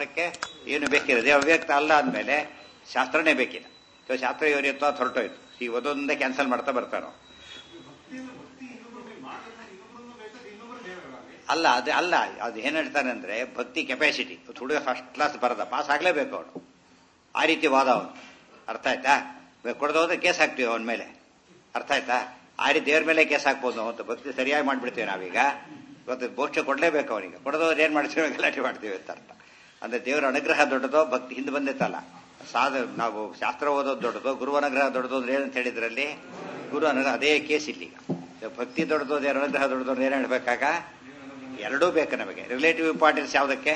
ಶಾಸ್ತ್ರಕ್ಕೆ ಏನು ಬೇಕಿದೆ ದೇವ ಅವ್ಯಕ್ತ ಅಲ್ಲ ಅಂದಮೇಲೆ ಶಾಸ್ತ್ರನೇ ಬೇಕಿಲ್ಲ ಸೊ ಶಾಸ್ತ್ರ ಇವರಿತ್ತು ಅದು ಹೊರಟೋಯ್ತು ಈ ಒಂದೊಂದೇ ಕ್ಯಾನ್ಸಲ್ ಮಾಡ್ತಾ ಬರ್ತಾರೋ ಅಲ್ಲ ಅದು ಅಲ್ಲ ಅದು ಏನ್ ಹೇಳ್ತಾನೆ ಅಂದ್ರೆ ಭಕ್ತಿ ಕೆಪಾಸಿಟಿ ಹುಡುಗ ಫಸ್ಟ್ ಕ್ಲಾಸ್ ಬರದ ಪಾಸ್ ಆಗ್ಲೇಬೇಕು ಅವನು ಆ ರೀತಿ ವಾದ ಅವನು ಅರ್ಥ ಆಯ್ತಾ ಕೊಡದ ಹೋದ್ರೆ ಕೇಸ್ ಹಾಕ್ತೀವಿ ಅವನ ಮೇಲೆ ಅರ್ಥ ಆಯ್ತಾ ಆ ರೀತಿ ದೇವ್ರ ಮೇಲೆ ಕೇಸ್ ಹಾಕ್ಬೋದು ನಾವು ಅಂತ ಭಕ್ತಿ ಸರಿಯಾಗಿ ಮಾಡ್ಬಿಡ್ತೀವಿ ನಾವೀಗ ಇವತ್ತು ಮೋಕ್ಷ ಕೊಡ್ಲೇಬೇಕು ಅವನಿಗೆ ಕೊಡದವ್ರು ಏನ್ ಮಾಡ್ತೀವಿ ಗಲಾಟೆ ಮಾಡ್ತೀವಿ ಅಂತ ಅರ್ಥ ಅಂದ್ರೆ ದೇವರ ಅನುಗ್ರಹ ದೊಡ್ಡದೋ ಭಕ್ತಿ ಹಿಂದೆ ಬಂದಿತ್ತಲ್ಲ ಸಾಧ ನಾವು ಶಾಸ್ತ್ರ ಓದೋದು ದೊಡ್ಡದು ಗುರು ಅನುಗ್ರಹ ದೊಡ್ಡದು ಅಂದ್ರೆ ಏನಂತ ಹೇಳಿದ್ರಲ್ಲಿ ಗುರು ಅನುಗ್ರಹ ಅದೇ ಕೇಸ್ ಇಲ್ಲಿ ಈಗ ಭಕ್ತಿ ದೊಡ್ಡದು ದೇವರ ಅನುಗ್ರಹ ದೊಡ್ಡದು ಅಂದ್ರೆ ಏನ್ ಹೇಳ್ಬೇಕಾಗ ಎರಡೂ ಬೇಕು ನಮಗೆ ರಿಲೇಟಿವ್ ಇಂಪಾರ್ಟೆನ್ಸ್ ಯಾವುದಕ್ಕೆ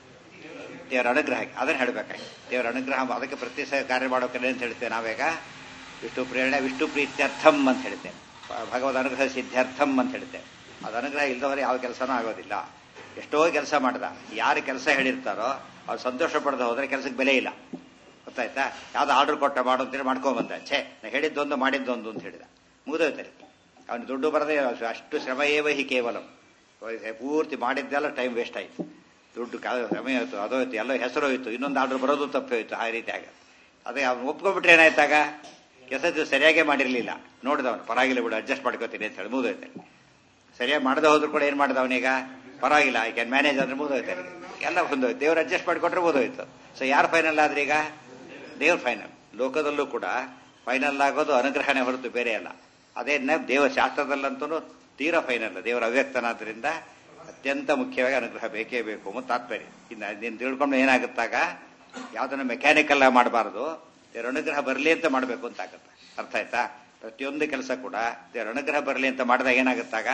ದೇವರ ಅನುಗ್ರಹಕ್ಕೆ ಅದನ್ನ ಹೇಳ್ಬೇಕಾಗಿ ದೇವರ ಅನುಗ್ರಹ ಅದಕ್ಕೆ ಪ್ರತಿ ಸಹ ಕಾರ್ಯ ಮಾಡೋಕೆ ಅಂತ ಹೇಳ್ತೇವೆ ನಾವೀಗ ವಿಷ್ಣು ಪ್ರೇರಣೆ ವಿಷ್ಣು ಪ್ರೀತ್ಯರ್ಥಂ ಅಂತ ಹೇಳ್ತೇವೆ ಭಗವದ್ ಅನುಗ್ರಹ ಸಿದ್ಧಾರ್ಥಂ ಅಂತ ಹೇಳ್ತೇವೆ ಅದು ಅನುಗ್ರಹ ಇಲ್ದವರೆ ಯಾವ ಕೆಲಸನೂ ಆಗೋದಿಲ್ಲ ಎಷ್ಟೋ ಕೆಲಸ ಮಾಡ್ದ ಯಾರು ಕೆಲಸ ಹೇಳಿರ್ತಾರೋ ಅವ್ರು ಸಂತೋಷ ಪಡೆದ ಹೋದ್ರೆ ಕೆಲಸಕ್ಕೆ ಬೆಲೆ ಇಲ್ಲ ಗೊತ್ತಾಯ್ತಾ ಯಾವ್ದು ಆರ್ಡರ್ ಕೊಟ್ಟ ಮಾಡು ಅಂತೇಳಿ ಮಾಡ್ಕೊಂಡ್ ಬಂದ ಛೇ ನಾ ಹೇಳಿದ್ದೊಂದು ಮಾಡಿದ್ದೊಂದು ಅಂತ ಹೇಳಿದ ಮುಗಿದೋಯ್ತಲ್ಲಿ ಅವನು ದುಡ್ಡು ಬರದೆ ಅಷ್ಟು ಶ್ರಮ ಏವ ಹಿ ಕೇವಲ ಪೂರ್ತಿ ಮಾಡಿದ್ದೆಲ್ಲ ಟೈಮ್ ವೇಸ್ಟ್ ಆಯ್ತು ದುಡ್ಡು ಸಮಯ ಆಯ್ತು ಅದೋಯ್ತು ಎಲ್ಲ ಹೆಸರು ಹೋಯ್ತು ಇನ್ನೊಂದು ಆರ್ಡರ್ ಬರೋದು ತಪ್ಪು ಹೋಯ್ತು ಆ ರೀತಿ ಆಗ ಅದೇ ಅವ್ನು ಒಪ್ಕೊಂಡ್ಬಿಟ್ರೆ ಏನಾಯ್ತಾಗ ಕೆಲಸ ಸರಿಯಾಗೇ ಮಾಡಿರ್ಲಿಲ್ಲ ನೋಡಿದವನು ಪರವಾಗಿಲ್ಲ ಬಿಡು ಅಡ್ಜಸ್ಟ್ ಮಾಡ್ಕೋತೀನಿ ಅಂತ ಹೇಳಿ ಮುಗಿದೋಯ್ತು ಸರಿಯಾಗಿ ಮಾಡದೆ ಹೋದ್ರು ಕೂಡ ಏನ್ ಮಾಡ್ದ ಅವನೀಗ ಪರವಾಗಿಲ್ಲ ಐ ಕ್ಯಾನ್ ಮ್ಯಾನೇಜ್ ಅಂದ್ರೆ ಮುಗಿದೋಯ್ತು ಎಲ್ಲ ಬಂದೋಯ್ತು ದೇವ್ರು ಅಡ್ಜಸ್ಟ್ ಮಾಡಿಕೊಟ್ರೆ ಮುಗಿದೋಯ್ತು ಸೊ ಯಾರು ಫೈನಲ್ ಆದ್ರೆ ಈಗ ದೇವ್ರ ಫೈನಲ್ ಲೋಕದಲ್ಲೂ ಕೂಡ ಫೈನಲ್ ಆಗೋದು ಅನುಗ್ರಹಣೆ ಹೊರತು ಬೇರೆ ಅಲ್ಲ ಅದೇ ದೇವರ ಶಾಸ್ತ್ರದಲ್ಲಂತೂ ತೀರಾ ಫೈನಲ್ ದೇವರ ಅವ್ಯಕ್ತನಾದ್ರಿಂದ ಅತ್ಯಂತ ಮುಖ್ಯವಾಗಿ ಅನುಗ್ರಹ ಬೇಕೇ ಬೇಕು ಮತ್ತು ತಾತ್ಪರ್ಯ ಇನ್ನು ನೀನು ತಿಳ್ಕೊಂಡು ಏನಾಗುತ್ತಾಗ ಯಾವ್ದನ್ನ ಮೆಕ್ಯಾನಿಕಲ್ ಮಾಡಬಾರ್ದು ದೇವರ ಅನುಗ್ರಹ ಬರಲಿ ಅಂತ ಮಾಡಬೇಕು ಅಂತ ಆಗುತ್ತೆ ಅರ್ಥ ಆಯ್ತಾ ಪ್ರತಿಯೊಂದು ಕೆಲಸ ಕೂಡ ದೇವರ ಅನುಗ್ರಹ ಬರಲಿ ಅಂತ ಮಾಡಿದಾಗ ಏನಾಗುತ್ತಾಗ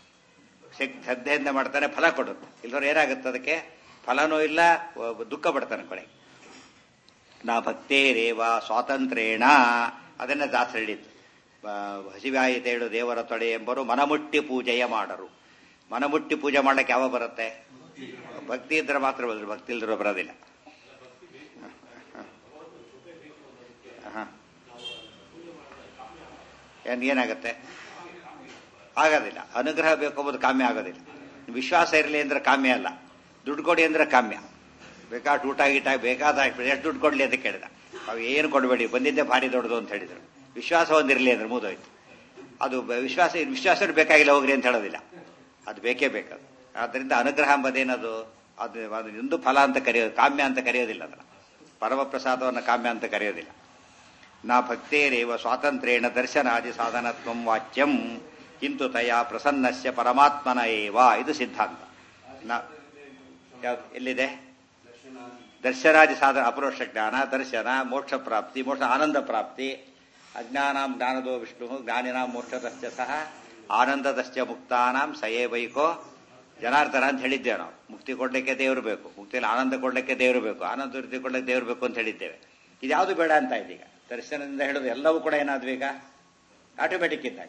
ಶಕ್ತಿ ಶ್ರದ್ಧೆಯಿಂದ ಮಾಡ್ತಾನೆ ಫಲ ಕೊಡುತ್ತೆ ಇಲ್ಲವ್ರು ಏನಾಗುತ್ತೆ ಅದಕ್ಕೆ ಫಲನೂ ಇಲ್ಲ ದುಃಖ ಪಡ್ತಾನೆ ಕೊನೆಗೆ ನಾ ಭಕ್ತೇರೇವ ಸ್ವಾತಂತ್ರ್ಯೇಣ ಅದನ್ನ ದಾಸರು ಹೇಳಿದ್ದು ಹಸಿವಾಯಿತ ಹೇಳು ದೇವರ ತೊಡೆ ಎಂಬರು ಮನಮುಟ್ಟಿ ಪೂಜೆಯ ಮಾಡರು ಮನಮುಟ್ಟಿ ಪೂಜೆ ಮಾಡ್ಲಿಕ್ಕೆ ಯಾವ ಬರುತ್ತೆ ಭಕ್ತಿ ಇದ್ರೆ ಮಾತ್ರ ಬರೋದು ಭಕ್ತಿ ಇಲ್ದಿರೋ ಬರೋದಿಲ್ಲ ಏನ್ ಏನಾಗತ್ತೆ ಆಗೋದಿಲ್ಲ ಅನುಗ್ರಹ ಬೇಕು ಎಂಬುದು ಕಾಮ್ಯ ಆಗೋದಿಲ್ಲ ವಿಶ್ವಾಸ ಇರಲಿ ಅಂದ್ರೆ ಕಾಮ್ಯ ಅಲ್ಲ ದುಡ್ಡು ಕೊಡಿ ಅಂದ್ರೆ ಕಾಮ್ಯ ಬೇಕಾದ ಊಟ ಗೀಟ ಬೇಕಾದ ಎಷ್ಟು ದುಡ್ಡು ಕೊಡ್ಲಿ ಅಂತ ಕೇಳಿದ ಅವು ಏನು ಕೊಡಬೇಡಿ ಬಂದಿದ್ದೆ ಭಾರಿ ದೊಡ್ಡದು ಅಂತ ಹೇಳಿದ್ರು ವಿಶ್ವಾಸ ಒಂದಿರಲಿ ಅಂದ್ರೆ ಮುಗಿದೋಯ್ತು ಅದು ವಿಶ್ವಾಸ ವಿಶ್ವಾಸ ಬೇಕಾಗಿಲ್ಲ ಹೋಗ್ರಿ ಅಂತ ಹೇಳೋದಿಲ್ಲ ಅದು ಬೇಕೇ ಬೇಕದು ಆದ್ದರಿಂದ ಅನುಗ್ರಹ ಎಂಬುದೇನದು ಅದು ಅದು ಎಂದು ಫಲ ಅಂತ ಕರೆಯೋದು ಕಾಮ್ಯ ಅಂತ ಕರೆಯೋದಿಲ್ಲ ಅದನ್ನ ಪರಮ ಪ್ರಸಾದವನ್ನು ಕಾಮ್ಯ ಅಂತ ಕರೆಯೋದಿಲ್ಲ ನಾ ಭಕ್ತೇರೇವ ಸ್ವಾತಂತ್ರ್ಯೇಣ ದರ್ಶನಾದಿ ಸಾಧನತ್ವಂ ವಾಚ್ಯಂ ಕಿಂತು ತಯ ಪ್ರಸನ್ನಸ್ಯ ಪರಮಾತ್ಮನ ಏವ ಇದು ಸಿದ್ಧಾಂತ ಯಾವ್ದು ಎಲ್ಲಿದೆ ದರ್ಶನಾದಿ ಸಾಧನ ಅಪರೋಕ್ಷ ಜ್ಞಾನ ದರ್ಶನ ಮೋಕ್ಷ ಪ್ರಾಪ್ತಿ ಮೋಕ್ಷ ಆನಂದ ಪ್ರಾಪ್ತಿ ಅಜ್ಞಾನಾಂ ಜ್ಞಾನದೋ ವಿಷ್ಣು ಜ್ಞಾನಿನಾಂ ಮೋಕ್ಷದಶ್ಚ ಸಹ ಆನಂದದಶ್ಚ ಮುಕ್ತಾನಾಂ ಸಯೇವೈಕೋ ಜನಾರ್ದನ ಅಂತ ಹೇಳಿದ್ದೇವೆ ನಾವು ಮುಕ್ತಿ ಕೊಡ್ಲಿಕ್ಕೆ ದೇವರು ಬೇಕು ಮುಕ್ತಿಯಲ್ಲಿ ಆನಂದ ಕೊಡ್ಲಿಕ್ಕೆ ದೇವರು ಬೇಕು ಆನಂದ ವೃತ್ತಿ ಕೊಡ್ಲಿಕ್ಕೆ ದೇವರು ಬೇಕು ಅಂತ ಹೇಳಿದ್ದೇವೆ ಇದ್ಯಾವುದು ಬೇಡ ಅಂತ ಇದೀಗ ದರ್ಶನದಿಂದ ಹಿಡಿದು ಎಲ್ಲವೂ ಕೂಡ ಏನಾದ್ವು ಈಗ ಆಟೋಮೆಟಿಕ್ ಇದ್ದಾಗ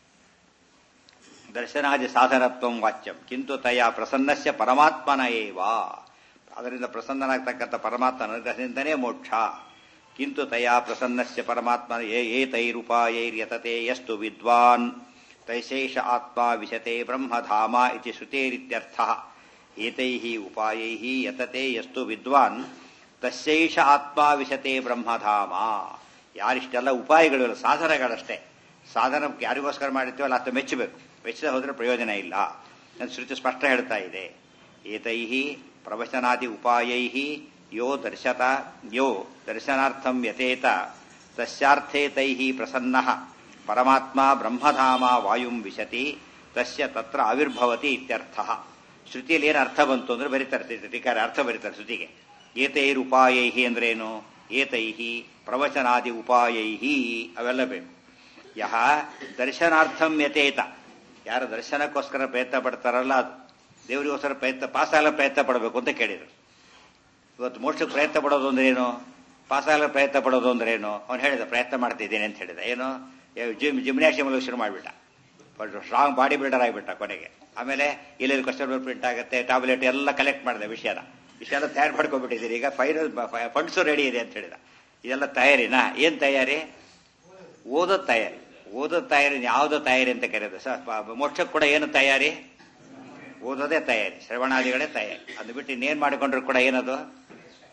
ದರ್ಶನಾದಿ ಸಾಧನತ್ವಂ ವಾಚ್ಯಂ ಕಿಂತು ತಯ ಪ್ರಸನ್ನಸ್ಯ ಪರಮಾತ್ಮನ ಏವ ಅದರಿಂದ ಪ್ರಸನ್ನನಾಗ್ತಕ್ಕಂಥ ಪರಮಾತ್ಮನ ಅನುಗ್ರಹದಿಂದನೇ ಮೋಕ್ಷ ಕಿಂತು ತಯ ಪ್ರಸನ್ನಸ್ಯ ಪರಮಾತ್ಮ ಏತೈರುಪಾಯೈರ್ಯತತೆ ಯಸ್ತು ವಿದ್ವಾನ್ ತೈಶೇಷ ಆತ್ಮ ವಿಶತೆ ಬ್ರಹ್ಮಧಾಮ ಇತಿ ಶ್ರುತೇರಿತ್ಯರ್ಥ ಏತೈಃ ಉಪಾಯೈಃ ಯತತೆ ಯಸ್ತು ವಿದ್ವಾನ್ ತಸ್ಯೈಷ ಆತ್ಮ ವಿಶತೆ ಬ್ರಹ್ಮಧಾಮ ಯಾರಿಷ್ಟೆಲ್ಲ ಉಪಾಯಗಳು ಸಾಧನಗಳಷ್ಟೇ ಸಾಧನ ಯಾರಿಗೋಸ್ಕರ ಮಾಡಿರ್ತೀವಲ್ಲ ಅಷ್ಟು ಮೆಚ್ಚಬೇಕು ಮೆಚ್ಚದ ಹೋದ್ರೆ ಪ್ರಯೋಜನ ಇಲ್ಲ ನನ್ನ ಶ್ರುತಿ ಸ್ಪಷ್ಟ ಹೇಳ್ತಾ ಇದೆ ಏತೈಃ ಪ್ರವಚನಾದಿ ಉಪಾಯೈಃ ಯೋ ದರ್ಶತ ಯೋ ದರ್ಶನಾರ್ಥಂ ಯತೇತ ತಸ್ಯಾರ್ಥೇ ತೈಃ ಪ್ರಸನ್ನಃ ಪರಮಾತ್ಮ ಬ್ರಹ್ಮಧಾಮ ವಾಯುಂ ವಿಶತಿ ತಸ್ಯ ತತ್ರ ಆವಿರ್ಭವತಿ ಇತ್ಯರ್ಥಃ ಶ್ರುತಿಯಲ್ಲಿ ಏನು ಅರ್ಥ ಬಂತು ಅಂದ್ರೆ ಬರೀತಾರೆ ಟೀಕಾರ ಅರ್ಥ ಬರೀತಾರೆ ಶ್ರುತಿಗೆ ಏತೈರುಪಾಯೈಹಿ ಅಂದ್ರೇನು ಏತೈಹಿ ಪ್ರವಚನಾದಿ ಉಪಾಯೈಹಿ ಅವೆಲ್ಲ ಬೇಕು ಯಹ ದರ್ಶನಾರ್ಥಂ ಯತೇತ ಯಾರು ದರ್ಶನಕ್ಕೋಸ್ಕರ ಪ್ರಯತ್ನ ಪಡ್ತಾರಲ್ಲ ಅದು ದೇವರಿಗೋಸ್ಕರ ಪ್ರಯತ್ನ ಪಾಸಾಗಲ ಪ್ರಯತ್ನ ಪಡಬೇಕು ಅಂತ ಕೇಳಿದರು ಇವತ್ತು ಮೋಕ್ಷಕ್ಕೆ ಪ್ರಯತ್ನ ಪಡೋದು ಅಂದ್ರೆ ಏನು ಪಾಸಾಗಲ ಪ್ರಯತ್ನ ಪಡೋದು ಅಂದ್ರೆ ಏನು ಅವ್ನು ಹೇಳಿದ ಪ್ರಯತ್ನ ಮಾಡ್ತಿದ್ದೇನೆ ಅಂತ ಹೇಳಿದ ಏನು ಜಿಮ್ ಜಿಮ್ನಾಶಿಯಮ್ ಶುರು ಮಾಡಿಬಿಟ್ಟ ಸ್ಟ್ರಾಂಗ್ ಬಾಡಿ ಬಿಲ್ಡರ್ ಆಗಿಬಿಟ್ಟ ಕೊನೆಗೆ ಆಮೇಲೆ ಎಲ್ಲೆಲ್ಲಿ ಕ್ವಶನ್ ಪ್ರಿಂಟ್ ಆಗುತ್ತೆ ಟ್ಯಾಬ್ಲೆಟ್ ಎಲ್ಲ ಕಲೆಕ್ಟ್ ಮಾಡಿದೆ ವಿಷಯನ ಇಷ್ಟೆಲ್ಲ ತಯಾರು ಮಾಡ್ಕೊಂಡ್ಬಿಟ್ಟಿದ್ದೀರಿ ಈಗ ಫೈನಲ್ ಫಂಡ್ಸು ರೆಡಿ ಇದೆ ಅಂತ ಹೇಳಿದ ಇದೆಲ್ಲ ತಯಾರಿನಾ ಏನ್ ತಯಾರಿ ಓದೋದ್ ತಯಾರಿ ಓದೋದ್ ತಯಾರಿ ಯಾವ್ದೋ ತಯಾರಿ ಅಂತ ಕರೆಯೋದು ಮೋಕ್ಷಕ್ಕೆ ಕೂಡ ಏನು ತಯಾರಿ ಓದೋದೇ ತಯಾರಿ ಶ್ರವಣಾದಿಗಳೇ ತಯಾರಿ ಅದು ಬಿಟ್ಟು ಇನ್ನೇನ್ ಮಾಡಿಕೊಂಡ್ರು ಕೂಡ ಏನದು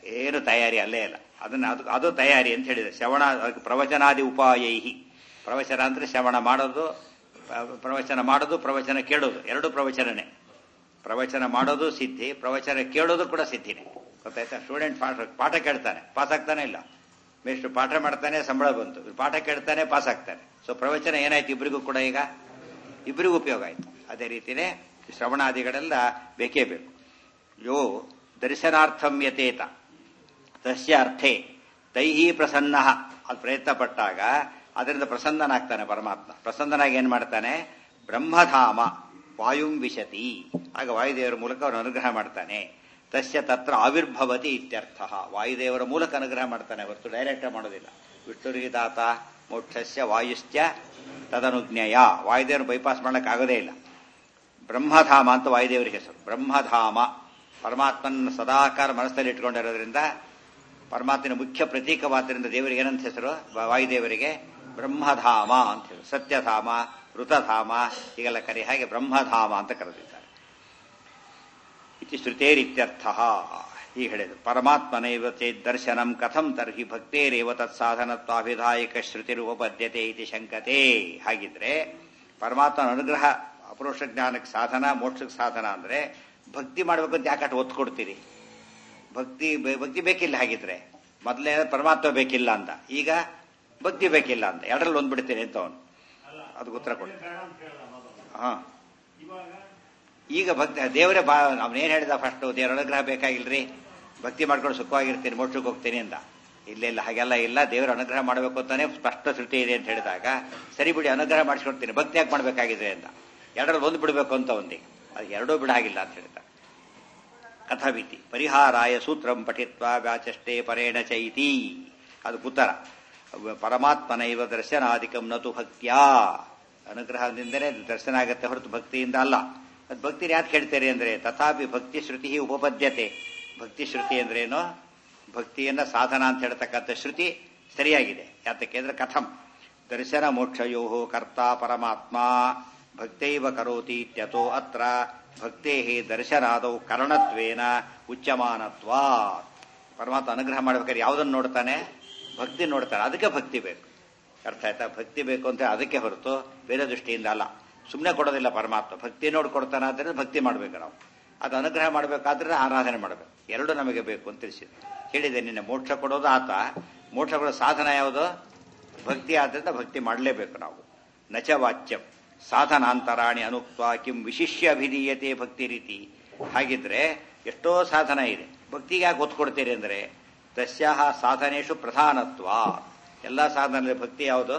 ಏನು ತಯಾರಿ ಅಲ್ಲೇ ಇಲ್ಲ ಅದನ್ನ ಅದು ಅದು ತಯಾರಿ ಅಂತ ಹೇಳಿದೆ ಶ್ರವಣ ಅದಕ್ಕೆ ಪ್ರವಚನಾದಿ ಉಪಾಯೈಹಿ ಪ್ರವಚನ ಅಂದ್ರೆ ಶ್ರವಣ ಮಾಡೋದು ಪ್ರ- ಪ್ರವಚನ ಮಾಡೋದು ಪ್ರವಚನ ಕೇಳೋದು ಎರಡು ಪ್ರವಚನನೇ ಪ್ರವಚನ ಮಾಡೋದು ಸಿದ್ಧಿ ಪ್ರವಚನ ಕೇಳೋದು ಕೂಡ ಸಿದ್ಧಿನೇ ಗೊತ್ತಾಯ್ತಾ ಸ್ಟೂಡೆಂಟ್ ಪಾಠ ಪಾಠ ಕೇಳ್ತಾನೆ ಪಾಸ್ ಆಗ್ತಾನೆ ಇಲ್ಲ ಮೇಷ್ಟು ಪಾಠ ಮಾಡ್ತಾನೆ ಸಂಬಳ ಬಂತು ಇವ್ರು ಪಾಠ ಕೇಳ್ತಾನೆ ಪಾಸ್ ಆಗ್ತಾನೆ ಸೊ ಪ್ರವಚನ ಏನಾಯ್ತು ಇಬ್ಬರಿಗೂ ಕೂಡ ಈಗ ಇಬ್ಬರಿಗೂ ಉಪಯೋಗ ಆಯ್ತು ಅದೇ ರೀತಿನೇ ಶ್ರವಣಾದಿಗಳೆಲ್ಲ ಬೇಕೇ ಬೇಕು ಯೋ ದರ್ಶನಾರ್ಥಂ ಯತೇತ ತಸ್ಯ ಅರ್ಥೇ ತೈಹಿ ಪ್ರಸನ್ನ ಅದು ಪ್ರಯತ್ನ ಪಟ್ಟಾಗ ಅದರಿಂದ ಪ್ರಸನ್ನನಾಗ್ತಾನೆ ಪರಮಾತ್ಮ ಪ್ರಸನ್ನನಾಗಿ ಏನ್ ಮಾಡ್ತಾನೆ ಬ್ರಹ್ಮಧಾಮ ವಾಯುಂ ವಿಶತಿ ಆಗ ವಾಯುದೇವರ ಮೂಲಕ ಅವನು ಅನುಗ್ರಹ ಮಾಡ್ತಾನೆ ತಸ್ಯ ತತ್ರ ಆವಿರ್ಭವತಿ ಇತ್ಯರ್ಥ ವಾಯುದೇವರ ಮೂಲಕ ಅನುಗ್ರಹ ಮಾಡ್ತಾನೆ ಹೊರತು ಡೈರೆಕ್ಟ್ ಮಾಡೋದಿಲ್ಲ ವಿಷ್ಣುರಿಗೆ ದಾತ ಮೋಕ್ಷಸ್ಯ ವಾಯುಶ್ಚ ತದನುಜ್ಞೇಯ ವಾಯುದೇವರು ಬೈಪಾಸ್ ಮಾಡಕ್ ಆಗೋದೇ ಇಲ್ಲ ಬ್ರಹ್ಮಧಾಮ ಅಂತ ವಾಯುದೇವರಿಗೆ ಹೆಸರು ಬ್ರಹ್ಮಧಾಮ ಪರಮಾತ್ಮನ ಸದಾಕಾರ ಮನಸ್ಸಲ್ಲಿ ಇಟ್ಕೊಂಡಿರೋದ್ರಿಂದ ಪರಮಾತ್ಮನ ಮುಖ್ಯ ಪ್ರತೀಕವಾದ್ದರಿಂದ ದೇವರಿಗೆ ಏನಂತ ಹೆಸರು ವ- ವಾಯುದೇವರಿಗೆ ಬ್ರಹ್ಮಧಾಮ ಅಂತ ಹೇಳಿ ಸತ್ಯಧಾಮ ಋತಧಾಮ ಹೀಗೆಲ್ಲ ಕರಿ ಹಾಗೆ ಬ್ರಹ್ಮಧಾಮ ಅಂತ ಕರೆದಿದ್ದಾರೆ ಇತಿ ಶ್ರುತೇರಿತ್ಯರ್ಥ ಹೀಗೆ ಹೇಳಿದ್ರು ಪರಮಾತ್ಮನೈವ ಚೇತ್ ದರ್ಶನಂ ಕಥಂ ತರ್ಹಿ ಭಕ್ತೇರೇವ ತತ್ಸಾಧನತ್ವಾಭಿಧಾಯಕ ಶ್ರುತಿರುಪದ್ಯತೆ ಇತಿ ಶಂಕತೆ ಹಾಗಿದ್ರೆ ಪರಮಾತ್ಮನ ಅನುಗ್ರಹ ಅಪರೋಕ್ಷ ಜ್ಞಾನಕ್ಕೆ ಸಾಧನ ಮೋಕ್ಷಕ್ಕೆ ಸಾಧನ ಅಂದ್ರೆ ಭಕ್ತಿ ಮಾಡ್ಬೇಕು ಅಂತ ಯಾಕೆ ಒತ್ತು ಕೊಡ್ತೀರಿ ಭಕ್ತಿ ಬೆ- ಭಕ್ತಿ ಬೇಕಿಲ್ಲ ಹಾಗಿದ್ರೆ ಮೊದಲೇ ಪರಮಾತ್ಮ ಬೇಕಿಲ್ಲ ಅಂತ ಈಗ ಭಕ್ತಿ ಬೇಕಿಲ್ಲ ಅಂತ ಎರಡರಲ್ಲಿ ಒಂದ್ ಬಿಡ್ತೀನಿ ಅಂತ ಅವನು ಅದಕ್ಕೆ ಉತ್ತರ ಕೊಡ ಹಾ ಈಗ ಭಕ್ತಿ ದೇವರೇ ಬಾ ಅವನೇನ್ ಹೇಳಿದ ಫಸ್ಟ್ ದೇವರ ಅನುಗ್ರಹ ಬೇಕಾಗಿಲ್ರಿ ಭಕ್ತಿ ಮಾಡ್ಕೊಂಡು ಸುಖವಾಗಿರ್ತೀನಿ ಮೋಕ್ಷಕ್ಕೆ ಹೋಗ್ತೀನಿ ಅಂತ ಇಲ್ಲ ಇಲ್ಲ ಹಾಗೆಲ್ಲ ಇಲ್ಲ ದೇವರ ಅನುಗ್ರಹ ಮಾಡಬೇಕು ಅಂತಾನೆ ಸ್ಪಷ್ಟ ಶ್ರುತಿ ಇದೆ ಅಂತ ಹೇಳಿದಾಗ ಸರಿ ಬಿಡಿ ಅನುಗ್ರಹ ಮಾಡಿಸ್ಕೊಡ್ತೀನಿ ಭಕ್ತಿ ಯಾಕೆ ಮಾಡ್ಬೇಕಾಗಿದೆ ಅಂತ ಎರಡರಲ್ಲಿ ಒಂದು ಬಿಡಬೇಕು ಅಂತ ಒಂದಿಗೆ ಅದು ಎರಡೂ ಬಿಡಾಗಿಲ್ಲ ಅಂತ ಹೇಳ್ತಾರೆ ಕಥವಿತಿ ಪರಿಹಾರಾಯ ಸೂತ್ರಂ ಪಠಿತ್ವ ವ್ಯಾಚಷ್ಟೇ ಪರೇಣ ಚೈತಿ ಅದು ಉತ್ತರ ಪರಮಾತ್ಮನೈವ ದರ್ಶನಾಧಿಕಂ ನತು ಭಕ್ತ್ಯಾ ಅನುಗ್ರಹದಿಂದಲೇ ದರ್ಶನ ಆಗತ್ತೆ ಹೊರತು ಭಕ್ತಿಯಿಂದ ಅಲ್ಲ ಅದು ಭಕ್ತಿ ಯಾಕೆ ಹೇಳ್ತಾರೆ ಅಂದ್ರೆ ತಥಾಪಿ ಭಕ್ತಿ ಶ್ರುತಿ ಉಪಪದ್ಯತೆ ಭಕ್ತಿ ಶ್ರುತಿ ಅಂದ್ರೇನು ಭಕ್ತಿಯನ್ನ ಸಾಧನ ಅಂತ ಹೇಳ್ತಕ್ಕಂಥ ಶ್ರುತಿ ಸರಿಯಾಗಿದೆ ಯಾತಕ್ಕೆ ಅಂದ್ರೆ ಕಥಂ ದರ್ಶನ ಮೋಕ್ಷಯೋ ಕರ್ತ ಪರಮಾತ್ಮ ಭಕ್ತೈವ ಕರೋತಿ ಇತ್ಯತೋ ಅತ್ರ ಭಕ್ತೇ ದರ್ಶನಾದೌ ಕರಣತ್ವೇನ ಉಚ್ಚಮಾನತ್ವ ಪರಮಾತ್ಮ ಅನುಗ್ರಹ ಮಾಡ್ಬೇಕಾದ್ರೆ ಯಾವುದನ್ನು ನೋಡ್ತಾನೆ ಭಕ್ತಿ ನೋಡ್ತಾನೆ ಅದಕ್ಕೆ ಭಕ್ತಿ ಬೇಕು ಅರ್ಥ ಆಯ್ತಾ ಭಕ್ತಿ ಬೇಕು ಅಂತ ಅದಕ್ಕೆ ಹೊರತು ಬೇರೆ ದೃಷ್ಟಿಯಿಂದ ಅಲ್ಲ ಸುಮ್ಮನೆ ಕೊಡೋದಿಲ್ಲ ಪರಮಾತ್ಮ ಭಕ್ತಿ ನೋಡಿ ಕೊಡ್ತಾನೆ ಆದರೆ ಭಕ್ತಿ ಮಾಡಬೇಕು ನಾವು ಅದು ಅನುಗ್ರಹ ಮಾಡಬೇಕಾದ್ರೆ ಆರಾಧನೆ ಮಾಡಬೇಕು ಎರಡು ನಮಗೆ ಬೇಕು ಅಂತ ತಿಳಿಸಿದೆ ಹೇಳಿದೆ ನಿನ್ನೆ ಮೋಕ್ಷ ಕೊಡೋದು ಆತ ಮೋಕ್ಷ ಕೊಡೋ ಸಾಧನ ಯಾವುದು ಭಕ್ತಿ ಆದ್ರಿಂದ ಭಕ್ತಿ ಮಾಡಲೇಬೇಕು ನಾವು ನಚ ವಾಚ್ಯಂ ಸಾಧನಾಂತರಾಣಿ ಅನುಕ್ತ ಕಿಂ ವಿಶಿಷ್ಯ ಅಭಿಧೀಯತೆ ಭಕ್ತಿ ರೀತಿ ಹಾಗಿದ್ರೆ ಎಷ್ಟೋ ಸಾಧನ ಇದೆ ಭಕ್ತಿಗೆ ಯಾಕೆ ಒತ್ತು ಕೊಡ್ತೀರಿ ಅಂದ್ರೆ ತಸ್ಯಾಹ ಸಾಧನೇಶು ಪ್ರಧಾನತ್ವ ಎಲ್ಲ ಸಾಧನೆ ಭಕ್ತಿ ಯಾವುದು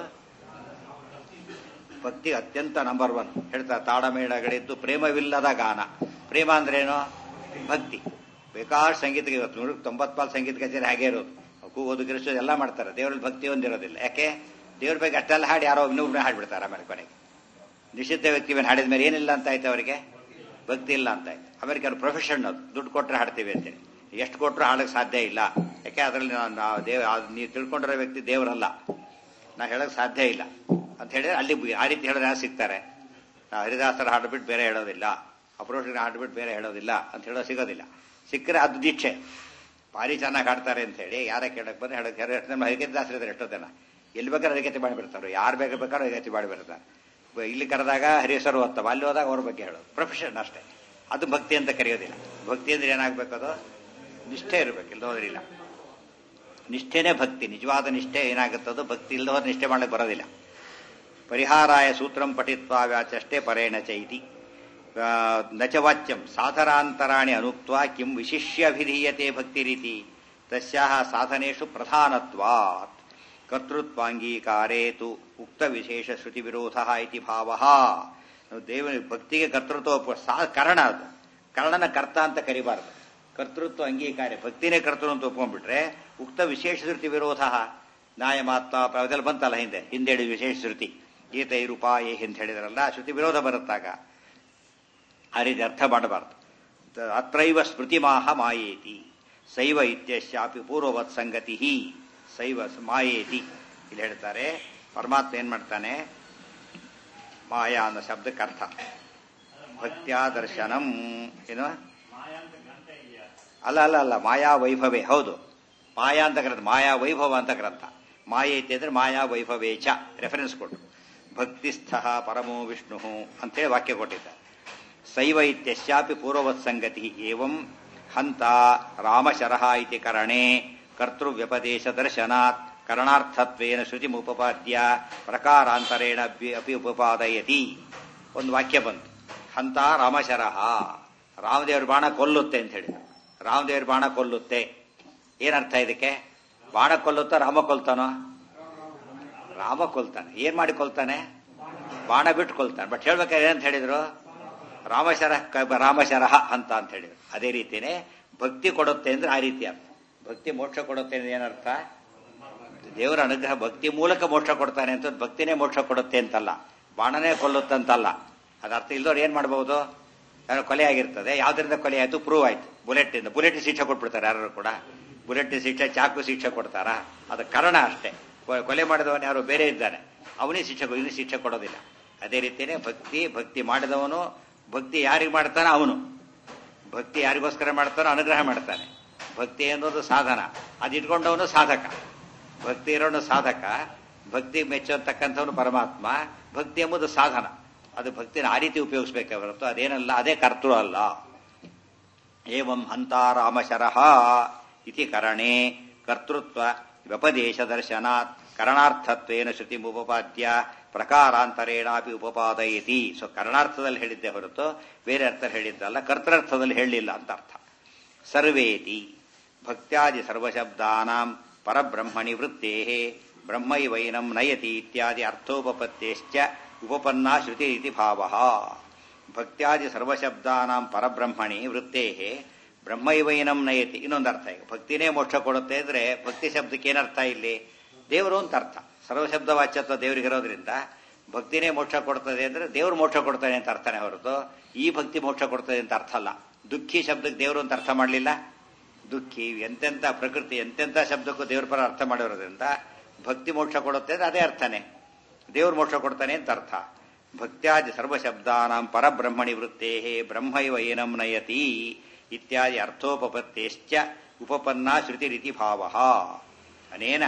ಭಕ್ತಿ ಅತ್ಯಂತ ನಂಬರ್ ಒನ್ ಹೇಳ್ತಾ ತಾಡಮೇಳಗಳಿದ್ದು ಪ್ರೇಮವಿಲ್ಲದ ಗಾನ ಪ್ರೇಮ ಅಂದ್ರೇನು ಭಕ್ತಿ ಬೇಕಾಷ್ಟು ಸಂಗೀತ ಇವತ್ತು ನೂರ ತೊಂಬತ್ಪಾಲ್ ಸಂಗೀತ ಕಚೇರಿ ಹಾಗೆ ಇರೋದು ಕೂಗೋದು ಗಿರಿಸೋದು ಎಲ್ಲ ಮಾಡ್ತಾರೆ ದೇವರಲ್ಲಿ ಭಕ್ತಿ ಒಂದಿರೋದಿಲ್ಲ ಯಾಕೆ ದೇವ್ರ ಬಗ್ಗೆ ಅಷ್ಟೆಲ್ಲ ಹಾಡಿ ಯಾರೋ ಇನ್ನೊಬ್ಬನೇ ಹಾಡ್ಬಿಡ್ತಾರೆ ಆಮೇಲೆ ಕೊನೆಗೆ ನಿಷಿದ್ಧ ವ್ಯಕ್ತಿ ಮೇಲೆ ಹಾಡಿದ ಮೇಲೆ ಏನಿಲ್ಲ ಅಂತ ಆಯ್ತು ಅವರಿಗೆ ಭಕ್ತಿ ಇಲ್ಲ ಅಂತ ಆಯ್ತು ಆಮೇಲೆ ಕೆಲವು ಪ್ರೊಫೆಷನ್ ಅದು ದುಡ್ಡು ಕೊಟ್ಟರೆ ಹಾಡ್ತೀವಿ ಅಂತೇಳಿ ಎಷ್ಟು ಕೊಟ್ಟರು ಹಾಡಕ್ಕೆ ಸಾಧ್ಯ ಇಲ್ಲ ಯಾಕೆ ಅದರಲ್ಲಿ ನಾವು ದೇವ್ ನೀವು ತಿಳ್ಕೊಂಡಿರೋ ವ್ಯಕ್ತಿ ದೇವರಲ್ಲ ನಾ ಹೇಳಕ್ ಸಾಧ್ಯ ಇಲ್ಲ ಅಂತ ಹೇಳಿದ್ರೆ ಅಲ್ಲಿ ಆ ರೀತಿ ಹೇಳಿದ್ರೆ ಯಾರು ಸಿಗ್ತಾರೆ ನಾವು ಹರಿದಾಸರ ಹಾಡ್ಬಿಟ್ಟು ಬೇರೆ ಹೇಳೋದಿಲ್ಲ ಅಪರೋಷ ಹಾಡ್ಬಿಟ್ಟು ಬೇರೆ ಹೇಳೋದಿಲ್ಲ ಅಂತ ಹೇಳೋ ಸಿಗೋದಿಲ್ಲ ಸಿಕ್ಕರೆ ಅದು ದೀಕ್ಷೆ ಭಾರಿ ಚೆನ್ನಾಗಿ ಹಾಡ್ತಾರೆ ಅಂತ ಹೇಳಿ ಯಾರ ಕೇಳಕ್ ಬಂದ್ರೆ ಹೇಳಕ್ ಯಾರು ಎಷ್ಟು ಹರಿಕತೆ ದಾಸರಿದ್ದಾರೆ ಎಷ್ಟೋ ಜನ ಎಲ್ಲಿ ಬೇಕಾದ್ರೆ ಹರಿಕತೆ ಮಾಡಿಬಿಡ್ತಾರೆ ಯಾರು ಬೇಕಾ ಬೇಕಾದ್ರೂ ಹರಿಕತೆ ಮಾಡಿಬಿಡ್ತಾರೆ ಬ- ಇಲ್ಲಿ ಕರೆದಾಗ ಹರಿಸರು ಓದ್ತಾವ ಅಲ್ಲಿ ಹೋದಾಗ ಅವ್ರ ಬಗ್ಗೆ ಹೇಳೋದು ಪ್ರೊಫೆಷನ್ ಅಷ್ಟೇ ಅದು ಭಕ್ತಿ ಅಂತ ಕರೆಯೋದಿಲ್ಲ ಭಕ್ತಿ ಅಂದ್ರೆ ಏನಾಗಬೇಕು ಅದು ನಿಷ್ಠೆ ಇರಬೇಕು ಇಲ್ಲದೋದ್ರಿಲ್ಲ ನಿಷ್ಠೆನೇ ಭಕ್ತಿ ನಿಜವಾದ ನಿಷ್ಠೆ ಏನಾಗುತ್ತದೋ ಭಕ್ತಿ ಇಲ್ಲದವ್ರು ನಿಷ್ಠೆ ಮಾಡಲಿಕ್ಕೆ ಬರೋದಿಲ್ಲ ಪರಿಹಾರಾಯ ಸೂತ್ರಂ ಪಠಿತ್ವ ವ್ಯಾಚಷ್ಟೇ ಪರೇಣ ಚೈತಿ ಆ, ನ ಚ ವಾಚ್ಯಂ ಸಾಧನಾಂತರಾಣಿ ಅನುಕ್ತ ಕಿಂ ವಿಶಿಷ್ಯ ಅಭಿಧೀಯತೆ ಭಕ್ತಿ ರೀತಿ ತಸ್ಯಾಹ ಸಾಧನೇಶು ಪ್ರಧಾನತ್ವಾತ್ ಕರ್ತೃತ್ವಾಂಗೀಕಾರೇ ತು ಉಕ್ತ ವಿಶೇಷ ಶ್ರುತಿ ವಿರೋಧ ಇತಿ ಭಾವ ದೇವ ಭಕ್ತಿಗೆ ಕರ್ತೃತ್ವ ಒಪ್ಪ- ಸಾ ಕರ್ಣ ಅದು ಕರ್ಣನ ಕರ್ತ ಅಂತ ಕರಿಬಾರದು ಕರ್ತೃತ್ವ ಅಂಗೀಕಾರ ಭಕ್ತಿನೇ ಕರ್ತೃ ಅಂತ ಒಪ್ಕೊಂಡ್ಬಿಟ್ರೆ ಉಕ್ತ ವಿಶೇಷ ಶ್ರುತಿ ವಿರೋಧ ನ್ಯಾಯ ಮಾತ್ರ ಅದೆಲ್ಲ ಬಂತಲ್ಲ ಹಿಂದೆ ಹಿಂದೆ ಹೇಳಿದ ವಿಶೇಷ ಶ್ರುತಿ ಗೀತೆ ರೂಪಾಯಿ ಅಂತ ಹೇಳಿದ್ರಲ್ಲ ಶ್ರುತಿ ವಿರೋಧ ಬರುತ್ತಾಗ ಆ ರೀತಿ ಅರ್ಥ ಮಾಡಬಾರದು ತ- ಅತ್ರೈವ ಸ್ಮೃತಿಮಾಹ ಮಾಯೇತಿ ಶೈವ ಇತ್ಯಶ್ಯಾಪಿ ಪೂರ್ವವತ್ ಸಂಗತಿ ಶೈವ ಸ- ಮಾಯೇತಿ ಇಲ್ಲಿ ಹೇಳ್ತಾರೆ ಪರಮಾತ್ಮ ಏನ್ ಮಾಡ್ತಾನೆ ಮಾಯಾ ಅನ್ನೋ ಶಬ್ದಕ್ಕೆ ಅರ್ಥ ಭಕ್ತ್ಯಾ ದರ್ಶನಂ ಏನು ಅಲ್ಲ ಅಲ್ಲ ಅಲ್ಲ ಮಾಯಾ ವೈಭವೇ ಹೌದು ಮಾಯಾ ಅಂತ ಗ್ರಂಥ ಮಾಯಾ ವೈಭವ ಅಂತ ಗ್ರಂಥ ಮಾಯೆ ಐತಿ ಅಂದ್ರೆ ಮಾಯಾ ವೈಭವೇ ಚ ರೆಫರೆನ್ಸ್ ಕೊಟ್ಟರು ಭಕ್ತಿಸ್ಥ ಪರಮೋ ವಿಷ್ಣು ಅಂತೇಳಿ ವಾಕ್ಯ ಕೊಟ್ಟಿದ್ದಾರೆ ಸೈವ ಇತ್ಯಶ್ಯಾಪಿ ಪೂರ್ವವತ್ ಸಂಗತಿ ಏವಂ ಹಂತ ರಾಮಶರಹ ಇತಿ ಕರಣೆ ಕರ್ತೃವ್ಯಪದೇಶ ದರ್ಶನಾತ್ ಕರಣಾರ್ಥತ್ವೇನ ಶ್ರುತಿಮುಪಪಾದ್ಯ ಪ್ರಕಾರಾಂತರೇಣ ಅಪಿ- ಅಪಿ ಉಪಪಾದಯತಿ ಒಂದು ವಾಕ್ಯ ಬಂತು ಹಂತ ರಾಮಶರಹ ರಾಮದೇವ್ರ ಬಾಣ ಕೊಲ್ಲುತ್ತೆ ಅಂತ ಹೇಳಿದ್ರು ರಾಮದೇವ್ರ ಬಾಣ ಕೊಲ್ಲುತ್ತೆ ಏನರ್ಥ ಇದಕ್ಕೆ ಬಾಣ ಕೊಲ್ಲುತ್ತಾ ರಾಮ ಕೊಲ್ತಾನೋ ರಾಮ ಕೊಲ್ತಾನೆ ಏನ್ ಮಾಡಿ ಕೊಲ್ತಾನೆ ಬಾಣ ಬಿಟ್ಟು ಕೊಲ್ತಾನೆ ಬಟ್ ಹೇಳ್ಬೇಕಾದ್ರೆ ಏನಂತ ಹೇಳಿದ್ರು ರಾಮಶರ ರಾಮಶರಹ ಅಂತ ಅಂತ ಹೇಳಿದ್ರು ಅದೇ ರೀತಿನೇ ಭಕ್ತಿ ಕೊಡುತ್ತೆ ಅಂದ್ರೆ ಆ ರೀತಿ ಅರ್ಥ ಭಕ್ತಿ ಮೋಕ್ಷ ಕೊಡುತ್ತೆ ಅಂದ್ರೆ ಏನರ್ಥ ದೇವರ ಅನುಗ್ರಹ ಭಕ್ತಿ ಮೂಲಕ ಮೋಕ್ಷ ಕೊಡ್ತಾನೆ ಅಂತ ಭಕ್ತಿನೇ ಮೋಕ್ಷ ಕೊಡುತ್ತೆ ಅಂತಲ್ಲ ಬಾಣನೇ ಕೊಲ್ಲುತ್ತಂತಲ್ಲ ಅದ ಅರ್ಥ ಇಲ್ದವ್ರು ಏನ್ ಮಾಡಬಹುದು ಯಾರೋ ಕೊಲೆ ಆಗಿರ್ತದೆ ಯಾವ್ದರಿಂದ ಕೊಲೆ ಆಯ್ತು ಪ್ರೂವ್ ಆಯ್ತು ಬುಲೆಟ್ ಇಂದ ಬುಲೆಟ್ ಶಿಕ್ಷೆ ಕೊಟ್ಬಿಡ್ತಾರೆ ಯಾರು ಕೂಡ ಬುಲೆಟ್ ಶಿಕ್ಷೆ ಚಾಕು ಶಿಕ್ಷೆ ಕೊಡ್ತಾರಾ ಅದು ಕಾರಣ ಅಷ್ಟೇ ಕೊ- ಕೊಲೆ ಮಾಡಿದವನು ಯಾರು ಬೇರೆ ಇದ್ದಾನೆ ಅವನೇ ಶಿಕ್ಷೆ ಕೊ- ಇದು ಶಿಕ್ಷೆ ಕೊಡೋದಿಲ್ಲ ಅದೇ ರೀತಿಯೇ ಭಕ್ತಿ ಭಕ್ತಿ ಮಾಡಿದವನು ಭಕ್ತಿ ಯಾರಿಗೆ ಮಾಡ್ತಾನೆ ಅವನು ಭಕ್ತಿ ಯಾರಿಗೋಸ್ಕರ ಮಾಡ್ತಾನೋ ಅನುಗ್ರಹ ಮಾಡ್ತಾನೆ ಭಕ್ತಿ ಅನ್ನೋದು ಸಾಧನ ಅದು ಇಟ್ಕೊಂಡವನು ಸಾಧಕ ಭಕ್ತಿ ಇರೋನು ಸಾಧಕ ಭಕ್ತಿ ಮೆಚ್ಚತಕ್ಕಂಥವನು ಪರಮಾತ್ಮ ಭಕ್ತಿ ಎಂಬುದು ಸಾಧನ ಅದು ಭಕ್ತಿನ ಆ ರೀತಿ ಉಪಯೋಗಿಸ್ಬೇಕೆ ಹೊರತು ಅದೇನಲ್ಲ ಅದೇ ಕರ್ತೃ ಅಲ್ಲ ಏವಂ ಹಂತ ರಾಮಶರಹ ಇತಿ ಕರಣೆ ಕರ್ತೃತ್ವ ವ್ಯಪದೇಶ ದರ್ಶನಾತ್ ಕರಣಾರ್ಥತ್ವೇನ ಶ್ರುತಿ ಉಪಪಾದ್ಯ ಪ್ರಕಾರಾಂತರೇಣಾಪಿ ಉಪಪಾದಯತಿ ಸೊ ಕರಣಾರ್ಥದಲ್ಲಿ ಹೇಳಿದ್ದೆ ಹೊರತು ಬೇರೆ ಅರ್ಥ ಹೇಳಿದ್ದಲ್ಲ ಕರ್ತೃರ್ಥದಲ್ಲಿ ಹೇಳಲಿಲ್ಲ ಅಂತ ಅರ್ಥ ಸರ್ವೇತಿ ಭಕ್ತ್ಯಾದಿ ಸರ್ವಶಬ್ದಾನಾಂ ಪರಬ್ರಹ್ಮಣಿ ವೃತ್ತೇ ಬ್ರಹ್ಮೈವೈನಂ ನಯತಿ ಇತ್ಯಾದಿ ಅರ್ಥೋಪಪತ್ತೇಶ್ಚ ಉಪಪನ್ನಾ ಶ್ರುತಿ ಇತಿ ಭಾವ ಭಕ್ತ್ಯಾದಿ ಸರ್ವಶಬ್ದಾನಾಂ ಪರಬ್ರಹ್ಮಣಿ ವೃತ್ತೇ ಬ್ರಹ್ಮೈವೈನಂ ನಯತಿ ಇನ್ನೊಂದು ಅರ್ಥ ಈಗ ಭಕ್ತಿನೇ ಮೋಕ್ಷ ಕೊಡುತ್ತೆ ಅಂದ್ರೆ ಭಕ್ತಿ ಶಬ್ದಕ್ಕೆ ಏನರ್ಥ ಇಲ್ಲಿ ದೇವರು ಅಂತ ಅರ್ಥ ಸರ್ವಶಬ್ದ ವಾಚ್ಯತ್ವ ದೇವರಿಗಿರೋದ್ರಿಂದ ಭಕ್ತಿನೇ ಮೋಕ್ಷ ಕೊಡ್ತದೆ ಅಂದ್ರೆ ದೇವರು ಮೋಕ್ಷ ಕೊಡ್ತಾನೆ ಅಂತ ಅರ್ಥನೇ ಹೊರತು ಈ ಭಕ್ತಿ ಮೋಕ್ಷ ಕೊಡ್ತದೆ ಅಂತ ಅರ್ಥ ಅಲ್ಲ ದುಃಖಿ ಶಬ್ದಕ್ಕೆ ದೇವರು ಅಂತ ಅರ್ಥ ಮಾಡಲಿಲ್ಲ ದುಃಖಿ ಎಂತೆಂಥ ಪ್ರಕೃತಿ ಎಂತೆಂಥ ಶಬ್ದಕ್ಕೂ ದೇವ್ರ ಪರ ಅರ್ಥ ಮಾಡಿರೋದ್ರಿಂದ ಭಕ್ತಿ ಮೋಕ್ಷ ಕೊಡುತ್ತೆ ಅಂದ್ರೆ ಅದೇ ಅರ್ಥನೇ ದೇವ್ರು ಮೋಕ್ಷ ಕೊಡ್ತಾನೆ ಅಂತ ಅರ್ಥ ಭಕ್ತ್ಯಾದಿ ಸರ್ವಶಬ್ದಾನಾಂ ಪರಬ್ರಹ್ಮಣಿ ವೃತ್ತೇ ಬ್ರಹ್ಮೈವ ಏನಂ ನಯತಿ ಇತ್ಯಾದಿ ಅರ್ಥೋಪಪತ್ತೇಶ್ಚ ಉಪಪನ್ನಾ ಶ್ರುತಿ ರೀತಿ ಭಾವ ಅನೇನ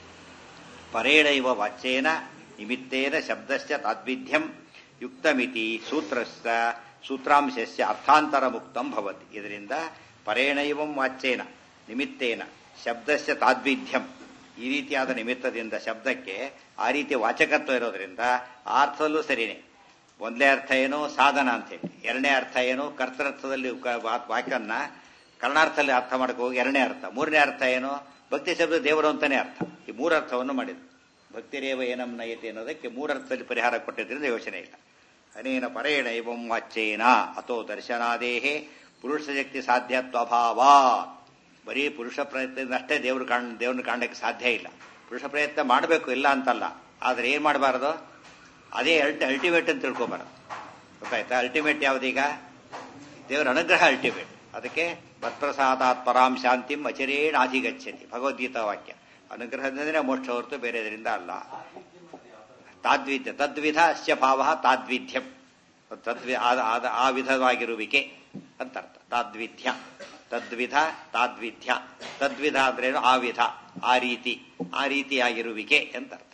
ಪರೇಣ ಇವ ವಾಚ್ಯೇನ ನಿಮಿತ್ತೇನ ಶಬ್ದಶ್ಚ ತಾದ್ವಿಧ್ಯಂ ಯುಕ್ತಮಿತಿ ಸೂತ್ರಸ್ಯ ಸೂತ್ರಾಂಶಸ್ಯ ಅರ್ಥಾಂತರ ಮುಕ್ತಂ ಭವತಿ ಇದರಿಂದ ಪರೇಣ ಇವಂ ವಾಚ್ಯೇನ ನಿಮಿತ್ತೇನ ಶಬ್ದಸ್ಯ ತಾದ್ವಿಧ್ಯಂ ಈ ರೀತಿಯಾದ ನಿಮಿತ್ತದಿಂದ ಶಬ್ದಕ್ಕೆ ಆ ರೀತಿ ವಾಚಕತ್ವ ಇರೋದ್ರಿಂದ ಆ ಅರ್ಥದಲ್ಲೂ ಸರಿನೇ ಒಂದನೇ ಅರ್ಥ ಏನು ಸಾಧನ ಅಂತ ಹೇಳಿ ಎರಡನೇ ಅರ್ಥ ಏನು ಕರ್ತರ್ಥದಲ್ಲಿ ಕ- ವಾ- ವಾಕ್ಯನ್ನ ಕರ್ಣಾರ್ಥದಲ್ಲಿ ಅರ್ಥ ಮಾಡಕ್ಕೆ ಹೋಗಿ ಎರಡನೇ ಅರ್ಥ ಮೂರನೇ ಅರ್ಥ ಏನು ಭಕ್ತಿ ಶಬ್ದ ದೇವರು ಅಂತಾನೆ ಅರ್ಥ ಈ ಮೂರು ಅರ್ಥವನ್ನು ಮಾಡಿದ್ರು ಭಕ್ತಿರೇವ ಏನಂ ನಯತಿ ಅನ್ನೋದಕ್ಕೆ ಮೂರರ್ಥದಲ್ಲಿ ಪರಿಹಾರ ಕೊಟ್ಟಿದ್ರಿಂದ ಯೋಚನೆ ಇಲ್ಲ ಅನೇನ ಪರೇಣ ಇವಂ ವಾಚ್ಯೇನ ಅಥೋ ದರ್ಶನಾದೇಹೇ ಪುರುಷ ಶಕ್ತಿ ಸಾಧ್ಯತ್ವಭಾವ ಬರೀ ಪುರುಷ ಪ್ರಯತ್ನದಿಂದ ಅಷ್ಟೇ ದೇವ್ರು ಕಾಣ್ ದೇವ್ರನ್ನ ಕಾಣಲಿಕ್ಕೆ ಸಾಧ್ಯ ಇಲ್ಲ ಪುರುಷ ಪ್ರಯತ್ನ ಮಾಡಬೇಕು ಇಲ್ಲ ಅಂತಲ್ಲ ಆದ್ರೆ ಏನ್ ಮಾಡಬಾರದು ಅದೇ ಅಲ್ಟಿ ಅಲ್ಟಿಮೇಟ್ ಅಂತ ತಿಳ್ಕೊಬಾರದು ಗೊತ್ತಾಯ್ತಾ ಅಲ್ಟಿಮೇಟ್ ಯಾವ್ದೀಗ ದೇವರ ಅನುಗ್ರಹ ಅಲ್ಟಿಮೇಟ್ ಅದಕ್ಕೆ ಮತ್ಪ್ರಸಾದಾತ್ ಪರಾಂ ಶಾಂತಿಂ ಅಚರೇಣ ಅಧಿಗಚ್ಚತಿ ಭಗವದ್ಗೀತಾ ವಾಕ್ಯ ಅನುಗ್ರಹದಿಂದನೇ ಮೋಕ್ಷ ಹೊರತು ಬೇರೆದರಿಂದ ಅಲ್ಲ ತಾದ್ವಿಧ್ಯ ತದ್ವಿಧ ಅಸ್ಯ ಭಾವ ತಾದ್ವಿಧ್ಯಂ ತದ್ವಿ ಆದ- ಆದ- ಆ ವಿಧವಾಗಿರುವಿಕೆ ಅಂತ ಅರ್ಥ ತಾದ್ವಿಧ್ಯ ತದ್ವಿಧ ತಾದ್ವಿಧ್ಯ ತದ್ವಿಧ ಅಂದ್ರೇನು ಆ ವಿಧ ಆ ರೀತಿ ಆ ರೀತಿಯಾಗಿರುವಿಕೆ ಅಂತ ಅರ್ಥ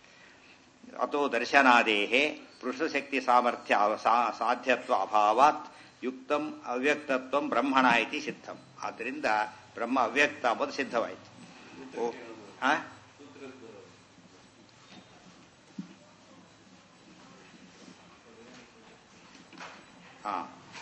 ಅಥೋ ದರ್ಶನಾದೇಹೇ ಪುರುಷಶಕ್ತಿ ಸಾಮರ್ಥ್ಯ ಅವ- ಸಾ- ಸಾಧ್ಯತ್ವ ಅಭಾವಾತ್ ಯುಕ್ತಂ ಅವ್ಯಕ್ತತ್ವ ಬ್ರಹ್ಮಣ ಇತಿ ಸಿದ್ಧಂ ಆದ್ದರಿಂದ ಬ್ರಹ್ಮ ಅವ್ಯಕ್ತ ಅಂಬುದು ಸಿದ್ಧವಾಯಿತು ಓ ಆ ಹಾ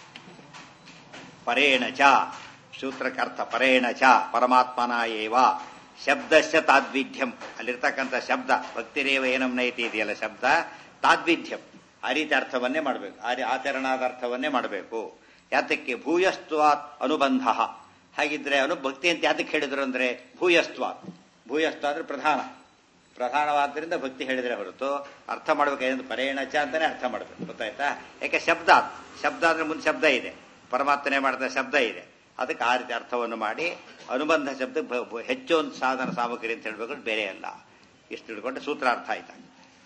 ಪರೇಣ ಚ ಸೂತ್ರಕ್ಕರ್ಥ ಪರೇಣ ಚ ಪರಮಾತ್ಮನ ಏವ ಶಬ್ದಸ್ಯ ತಾದ್ವಿಧ್ಯಂ ಅಲ್ಲಿರ್ತಕ್ಕಂಥ ಶಬ್ದ ಭಕ್ತಿರೇವ ಏನಂ ನೈತಿ ಇದೆಯಲ್ಲ ಶಬ್ದ ತಾದ್ವಿಧ್ಯಂ ಆ ರೀತಿ ಅರ್ಥವನ್ನೇ ಮಾಡಬೇಕು ಆ ರೀ- ಆಚರಣಾದ ಅರ್ಥವನ್ನೇ ಮಾಡಬೇಕು ಯಾತಕ್ಕೆ ಭೂಯಸ್ತ್ವಾತ್ ಅನುಬಂಧ ಹಾಗಿದ್ರೆ ಅನು ಭಕ್ತಿ ಅಂತ ಯಾತಕ್ಕೆ ಹೇಳಿದ್ರು ಅಂದ್ರೆ ಭೂಯಸ್ತ್ವಾತ್ ಭೂಯಸ್ತ್ವ ಅಂದ್ರೆ ಪ್ರಧಾನ ಪ್ರಧಾನವಾದ್ರಿಂದ ಭಕ್ತಿ ಹೇಳಿದ್ರೆ ಹೊರತು ಅರ್ಥ ಮಾಡ್ಬೇಕಾದ್ರೆ ಪರೇಣಚ ಅಂತಾನೆ ಅರ್ಥ ಮಾಡ್ಬೇಕು ಗೊತ್ತಾಯ್ತಾ ಯಾಕೆ ಶಬ್ದ ಶಬ್ದ ಅಂದ್ರೆ ಮುಂದೆ ಶಬ್ದ ಇದೆ ಪರಮಾತ್ಮನೆ ಮಾಡಿದ ಶಬ್ದ ಇದೆ ಅದಕ್ಕೆ ಆ ರೀತಿ ಅರ್ಥವನ್ನು ಮಾಡಿ ಅನುಬಂಧ ಶಬ್ದ ಬ- ಬ- ಹೆಚ್ಚು ಒಂದು ಸಾಧನ ಸಾಮಗ್ರಿ ಅಂತ ಹೇಳ್ಬೇಕು ಬೇರೆ ಅಲ್ಲ ಇಷ್ಟು ಹಿಡ್ಕೊಂಡು ಸೂತ್ರ ಅರ್ಥ ಆಯ್ತಾ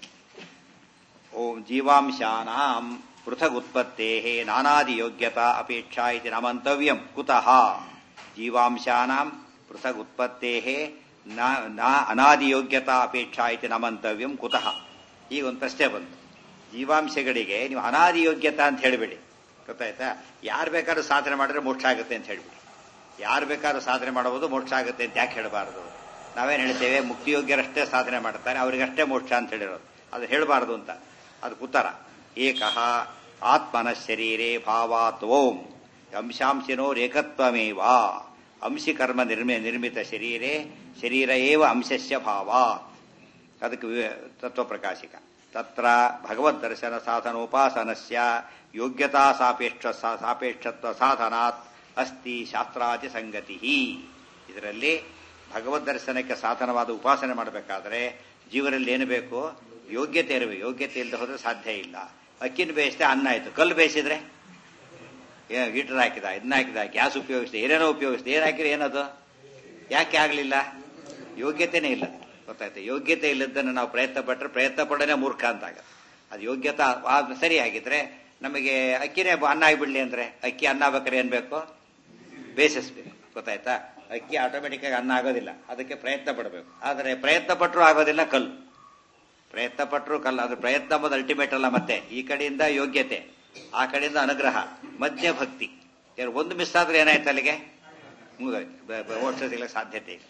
ಓಂ ಜೀವಾಂಶಾನಾಂ ಪೃಥಗ್ ಉತ್ಪತ್ತೇ ನಾನಾದಿ ಯೋಗ್ಯತಾ ಅಪೇಕ್ಷಾ ಇತಿ ನ ಮಂತವ್ಯಂ ಕುತಃ ಜೀವಾಂಶಾನಾಂ ಪೃಥಗ್ ಉತ್ಪತ್ತೇ ನ ಅನಾದಿಯೋಗ್ಯತಾ ಅಪೇಕ್ಷಾ ಇತಿ ನ ಮಂತವ್ಯಂ ಕುತಃ ಈಗ ಒಂದು ಪ್ರಶ್ನೆ ಬಂತು ಜೀವಾಂಶಗಳಿಗೆ ನೀವು ಅನಾದಿ ಯೋಗ್ಯತಾ ಅಂತ ಹೇಳಿಬಿಡಿ ಗೊತ್ತಾಯ್ತಾ ಯಾರು ಬೇಕಾದ್ರೂ ಸಾಧನೆ ಮಾಡಿದ್ರೆ ಮೋಕ್ಷ ಆಗುತ್ತೆ ಅಂತ ಹೇಳ್ಬಿಡಿ ಯಾರು ಬೇಕಾದ್ರೂ ಸಾಧನೆ ಮಾಡಬಹುದು ಮೋಕ್ಷ ಆಗುತ್ತೆ ಅಂತ ಯಾಕೆ ಹೇಳಬಾರದು ನಾವೇನು ಹೇಳ್ತೇವೆ ಮುಕ್ತಿಯೋಗ್ಯರಷ್ಟೇ ಸಾಧನೆ ಮಾಡ್ತಾರೆ ಅವರಿಗಷ್ಟೇ ಮೋಕ್ಷ ಅಂತ ಹೇಳಿರೋದು ಅದು ಹೇಳಬಾರದು ಅಂತ ಅದಕ್ಕೆ ಉತ್ತರ ಏಕಃ ಆತ್ಮನ ಶರೀರೇ ಭಾವಾತ್ ಓಂ ಅಂಶಾಂಶಿನೋ ರೇಖತ್ವಮೇವ ಅಂಶಿಕರ್ಮ ನಿರ್ಮಿ ನಿರ್ಮಿತ ಶರೀರೇ ಶರೀರ ಏವ ಅಂಶಸ್ಯ ಭಾವಾತ್ ಅದಕ್ಕೆ ತತ್ವಪ್ರಕಾಶಿಕ ತತ್ರ ಭಗವದ್ದರ್ಶನ ಸಾಧನೋಪಾಸನಸ್ಯ ಯೋಗ್ಯತಾ ಸಾಪೇಕ್ಷ ಸಾಪೇಕ್ಷತ್ವ ಸಾಧನಾತ್ ಅಸ್ತಿ ಶಾಸ್ತ್ರಾತಿ ಸಂಗತಿ ಇದರಲ್ಲಿ ಭಗವದ್ದರ್ಶನಕ್ಕೆ ಸಾಧನವಾದ ಉಪಾಸನೆ ಮಾಡಬೇಕಾದ್ರೆ ಜೀವನಲ್ಲಿ ಏನು ಬೇಕು ಯೋಗ್ಯತೆ ಇರಬೇಕು ಯೋಗ್ಯತೆ ಇಲ್ಲದೆ ಹೋದ್ರೆ ಸಾಧ್ಯ ಇಲ್ಲ ಅಕ್ಕಿನ ಬೇಯಿಸಿದೆ ಅನ್ನ ಆಯ್ತು ಕಲ್ಲು ಬೇಯಿಸಿದ್ರೆ ಗೀಟರ್ ಹಾಕಿದ ಇದನ್ನ ಹಾಕಿದ ಗ್ಯಾಸ್ ಉಪಯೋಗಿಸಿದೆ ಏನೇನೋ ಉಪಯೋಗಿಸಿದೆ ಏನ್ ಹಾಕಿದ್ರೆ ಏನದು ಯಾಕೆ ಆಗಲಿಲ್ಲ ಯೋಗ್ಯತೆನೇ ಇಲ್ಲ ಗೊತ್ತಾಯ್ತು ಯೋಗ್ಯತೆ ಇಲ್ಲದನ್ನು ನಾವು ಪ್ರಯತ್ನ ಪಟ್ಟರೆ ಪ್ರಯತ್ನ ಪಡೋದೇ ಮೂರ್ಖ ಅಂತ ಆಗತ್ತೆ ಅದು ಯೋಗ್ಯತಾ ಸರಿ ಆಗಿದ್ರೆ ನಮಗೆ ಅಕ್ಕಿನೇ ಅನ್ನ ಆಗಿಬಿಡ್ಲಿ ಅಂದ್ರೆ ಅಕ್ಕಿ ಅನ್ನ ಬೇಕಾದ್ರೆ ಏನ್ ಬೇಕು ಬೇಯಿಸಬೇಕು ಗೊತ್ತಾಯ್ತಾ ಅಕ್ಕಿ ಆಟೋಮೆಟಿಕ್ ಆಗಿ ಅನ್ನ ಆಗೋದಿಲ್ಲ ಅದಕ್ಕೆ ಪ್ರಯತ್ನ ಪಡಬೇಕು ಆದರೆ ಪ್ರಯತ್ನ ಪಟ್ಟರು ಆಗೋದಿಲ್ಲ ಕಲ್ಲು ಪ್ರಯತ್ನ ಪಟ್ಟರು ಕಲ್ಲು ಅದು ಪ್ರಯತ್ನ ಎಂಬುದು ಅಲ್ಟಿಮೇಟ್ ಅಲ್ಲ ಮತ್ತೆ ಈ ಕಡೆಯಿಂದ ಯೋಗ್ಯತೆ ಆ ಕಡೆಯಿಂದ ಅನುಗ್ರಹ ಮಧ್ಯ ಭಕ್ತಿ ಒಂದು ಮಿಸ್ ಆದ್ರೆ ಏನಾಯ್ತು ಅಲ್ಲಿಗೆ ಮೋಕ್ಷ ಸಿಗಲಿಕ್ಕೆ ಸಾಧ್ಯತೆ ಇಲ್ಲ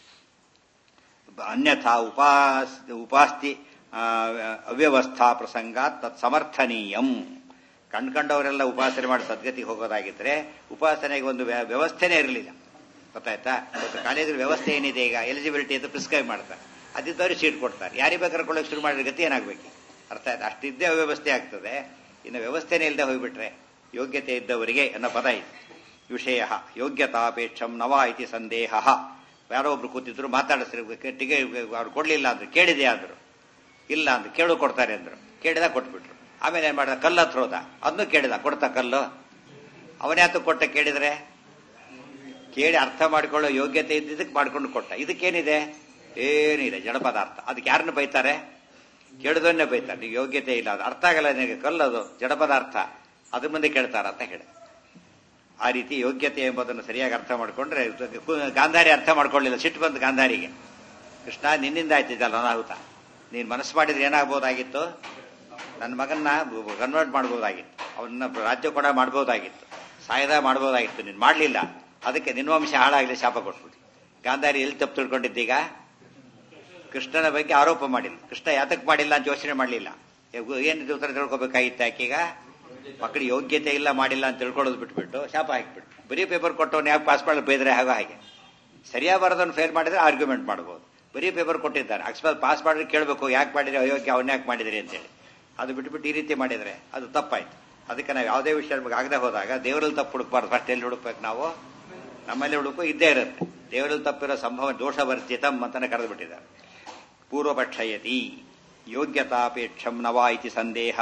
ಅನ್ಯಥಾ ಉಪಾಸ್ ಉಪಾಸ್ತಿ ಅವ್ಯವಸ್ಥಾ ಪ್ರಸಂಗ ತತ್ ಸಮರ್ಥನೀಯಂ ಕಂಡ್ಕಂಡವರೆಲ್ಲ ಉಪಾಸನೆ ಮಾಡಿ ಸದ್ಗತಿಗೆ ಹೋಗೋದಾಗಿದ್ರೆ ಉಪಾಸನೆಗೆ ಒಂದು ವ್ಯವಸ್ಥೆನೇ ಇರಲಿಲ್ಲ ಗೊತ್ತಾಯ್ತಾ ಇವತ್ತು ಕಾಲೇಜಲ್ಲಿ ವ್ಯವಸ್ಥೆ ಏನಿದೆ ಈಗ ಎಲಿಜಿಬಿಲಿಟಿ ಅಂತ ಪ್ರಿಸ್ಕ್ರೈಬ್ ಮಾಡ್ತಾರೆ ಅದಿದ್ದವ್ರಿಗೆ ಸೀಟ್ ಕೊಡ್ತಾರೆ ಯಾರಿಗೆ ಬೇಕಾದ್ರೆ ಕೊಡೋಕೆ ಶುರು ಮಾಡಿದ್ರೆ ಗತಿ ಏನಾಗಬೇಕು ಅರ್ಥ ಆಯ್ತು ಅಷ್ಟಿದ್ದೇ ಅವ್ಯವಸ್ಥೆ ಆಗ್ತದೆ ಇನ್ನು ವ್ಯವಸ್ಥೆನೇ ಇಲ್ಲದೆ ಹೋಗ್ಬಿಟ್ರೆ ಯೋಗ್ಯತೆ ಇದ್ದವರಿಗೆ ಅನ್ನೋ ಪದ ಇದೆ ವಿಷಯ ಯೋಗ್ಯತಾಪೇಕ್ಷಂ ನವ ಇತಿ ಸಂದೇಹ ಯಾರೋ ಒಬ್ರು ಕೂತಿದ್ರು ಮಾತಾಡಿಸ್ರು ಟಿಕೆ ಅವ್ರು ಕೊಡ್ಲಿಲ್ಲ ಅಂದ್ರು ಕೇಳಿದೆ ಅಂದ್ರು ಇಲ್ಲ ಅಂದ್ರು ಕೇಳು ಕೊಡ್ತಾರೆ ಅಂದ್ರು ಕೇಳಿದ ಕೊಟ್ಬಿಟ್ರು ಆಮೇಲೆ ಏನ್ ಮಾಡಿದ ಕಲ್ಲು ಹತ್ರ ಹೋದ ಅದನ್ನು ಕೇಳಿದ ಕೊಡ್ತಾ ಕಲ್ಲು ಅವನೇ ಹತ್ತು ಕೊಟ್ಟ ಕೇಳಿದ್ರೆ ಕೇಳಿ ಅರ್ಥ ಮಾಡಿಕೊಳ್ಳೋ ಯೋಗ್ಯತೆ ಇದ್ದಿದ್ದಕ್ಕೆ ಮಾಡ್ಕೊಂಡು ಕೊಟ್ಟ ಇದಕ್ಕೇನಿದೆ ಏನಿದೆ ಜಡ ಪದಾರ್ಥ ಅದಕ್ಕೆ ಯಾರನ್ನು ಬೈತಾರೆ ಕೇಳಿದನ್ನೇ ಬೈತಾರೆ ನೀವು ಯೋಗ್ಯತೆ ಇಲ್ಲ ಅದು ಅರ್ಥ ಆಗಲ್ಲ ನಿನಗೆ ಕಲ್ಲದು ಜಡ ಪದಾರ್ಥ ಅದ್ರ ಮುಂದೆ ಕೇಳ್ತಾರ ಅಂತ ಹೇಳಿ ಆ ರೀತಿ ಯೋಗ್ಯತೆ ಎಂಬುದನ್ನು ಸರಿಯಾಗಿ ಅರ್ಥ ಮಾಡಿಕೊಂಡ್ರೆ ಗಾಂಧಾರಿ ಅರ್ಥ ಮಾಡ್ಕೊಳ್ಳಿಲ್ಲ ಸಿಟ್ಟು ಬಂದು ಗಾಂಧಾರಿಗೆ ಕೃಷ್ಣ ನಿನ್ನಿಂದ ಆಯ್ತಿದ್ದಲ್ಲ ಅನಾಹುತ ನೀನು ಮನಸ್ಸು ಮಾಡಿದ್ರೆ ಏನಾಗ್ಬೋದಾಗಿತ್ತು ನನ್ನ ಮಗನ್ನ ಕನ್ವರ್ಟ್ ಮಾಡ್ಬೋದಾಗಿತ್ತು ಅವನ್ನ ರಾಜ್ಯ ಕೂಡ ಮಾಡ್ಬೋದಾಗಿತ್ತು ಸಾಯದ ಮಾಡ್ಬೋದಾಗಿತ್ತು ನೀನು ಮಾಡಲಿಲ್ಲ ಅದಕ್ಕೆ ನಿನ್ನ ವಂಶ ಹಾಳಾಗಲಿ ಶಾಪ ಕೊಟ್ಬಿಟ್ಟು ಗಾಂಧಾರಿ ಎಲ್ಲಿ ತಪ್ಪು ತಿಳ್ಕೊಂಡಿದ್ದೀಗ ಕೃಷ್ಣನ ಬಗ್ಗೆ ಆರೋಪ ಮಾಡಿಲ್ಲ ಕೃಷ್ಣ ಯಾತಕ್ಕೆ ಮಾಡಿಲ್ಲ ಅಂತ ಯೋಚನೆ ಮಾಡಲಿಲ್ಲ ಏನಿದೆ ಉತ್ತರ ತಿಳ್ಕೊಬೇಕಾಗಿತ್ತು ಆಕೀಗ ಮಕ್ಕಳು ಯೋಗ್ಯತೆ ಇಲ್ಲ ಮಾಡಿಲ್ಲ ಅಂತ ತಿಳ್ಕೊಳ್ಳೋದು ಬಿಟ್ಬಿಟ್ಟು ಶಾಪ ಹಾಕಿಬಿಟ್ಟು ಬರೀ ಪೇಪರ್ ಕೊಟ್ಟವನು ಯಾಕೆ ಪಾಸ್ ಮಾಡಲು ಬೈದ್ರೆ ಹಾಗೋ ಹಾಗೆ ಸರಿಯಾಗಿ ಬರೋದನ್ನು ಫೇಲ್ ಮಾಡಿದ್ರೆ ಆರ್ಗ್ಯುಮೆಂಟ್ ಮಾಡ್ಬೋದು ಬರೀ ಪೇಪರ್ ಕೊಟ್ಟಿದ್ದಾರೆ ಅಕಸ್ಮಾತ್ ಪಾಸ್ ಮಾಡಿದ್ರೆ ಕೇಳಬೇಕು ಯಾಕೆ ಮಾಡಿದ್ರೆ ಅಯೋಗ್ಯ ಅವನ್ನ ಯಾಕೆ ಮಾಡಿದ್ರಿ ಅಂತೇಳಿ ಅದು ಬಿಟ್ಬಿಟ್ಟು ಈ ರೀತಿ ಮಾಡಿದ್ರೆ ಅದು ತಪ್ಪಾಯ್ತು ಅದಕ್ಕೆ ನಾವು ಯಾವುದೇ ವಿಷಯ ನಮಗೆ ಆಗದೆ ಹೋದಾಗ ದೇವರಲ್ಲಿ ತಪ್ಪು ಹುಡುಕ್ಬಾರ್ದು ಫಸ್ಟ್ ಎಲ್ಲಿ ಹುಡುಕ್ಬೇಕು ನಾವು ನಮ್ಮಲ್ಲಿ ಹುಡುಕು ಇದ್ದೇ ಇರುತ್ತೆ ದೇವರಲ್ಲಿ ತಪ್ಪಿರೋ ಸಂಭವ ದೋಷ ವರ್ಜಿತಂ ಅಂತಾನೆ ಕರೆದು ಬಿಟ್ಟಿದ್ದಾರೆ ಪೂರ್ವಪಕ್ಷಯತಿ ಯೋಗ್ಯತಾಪೇಕ್ಷಂ ನವಾ ಇತಿ ಸಂದೇಹ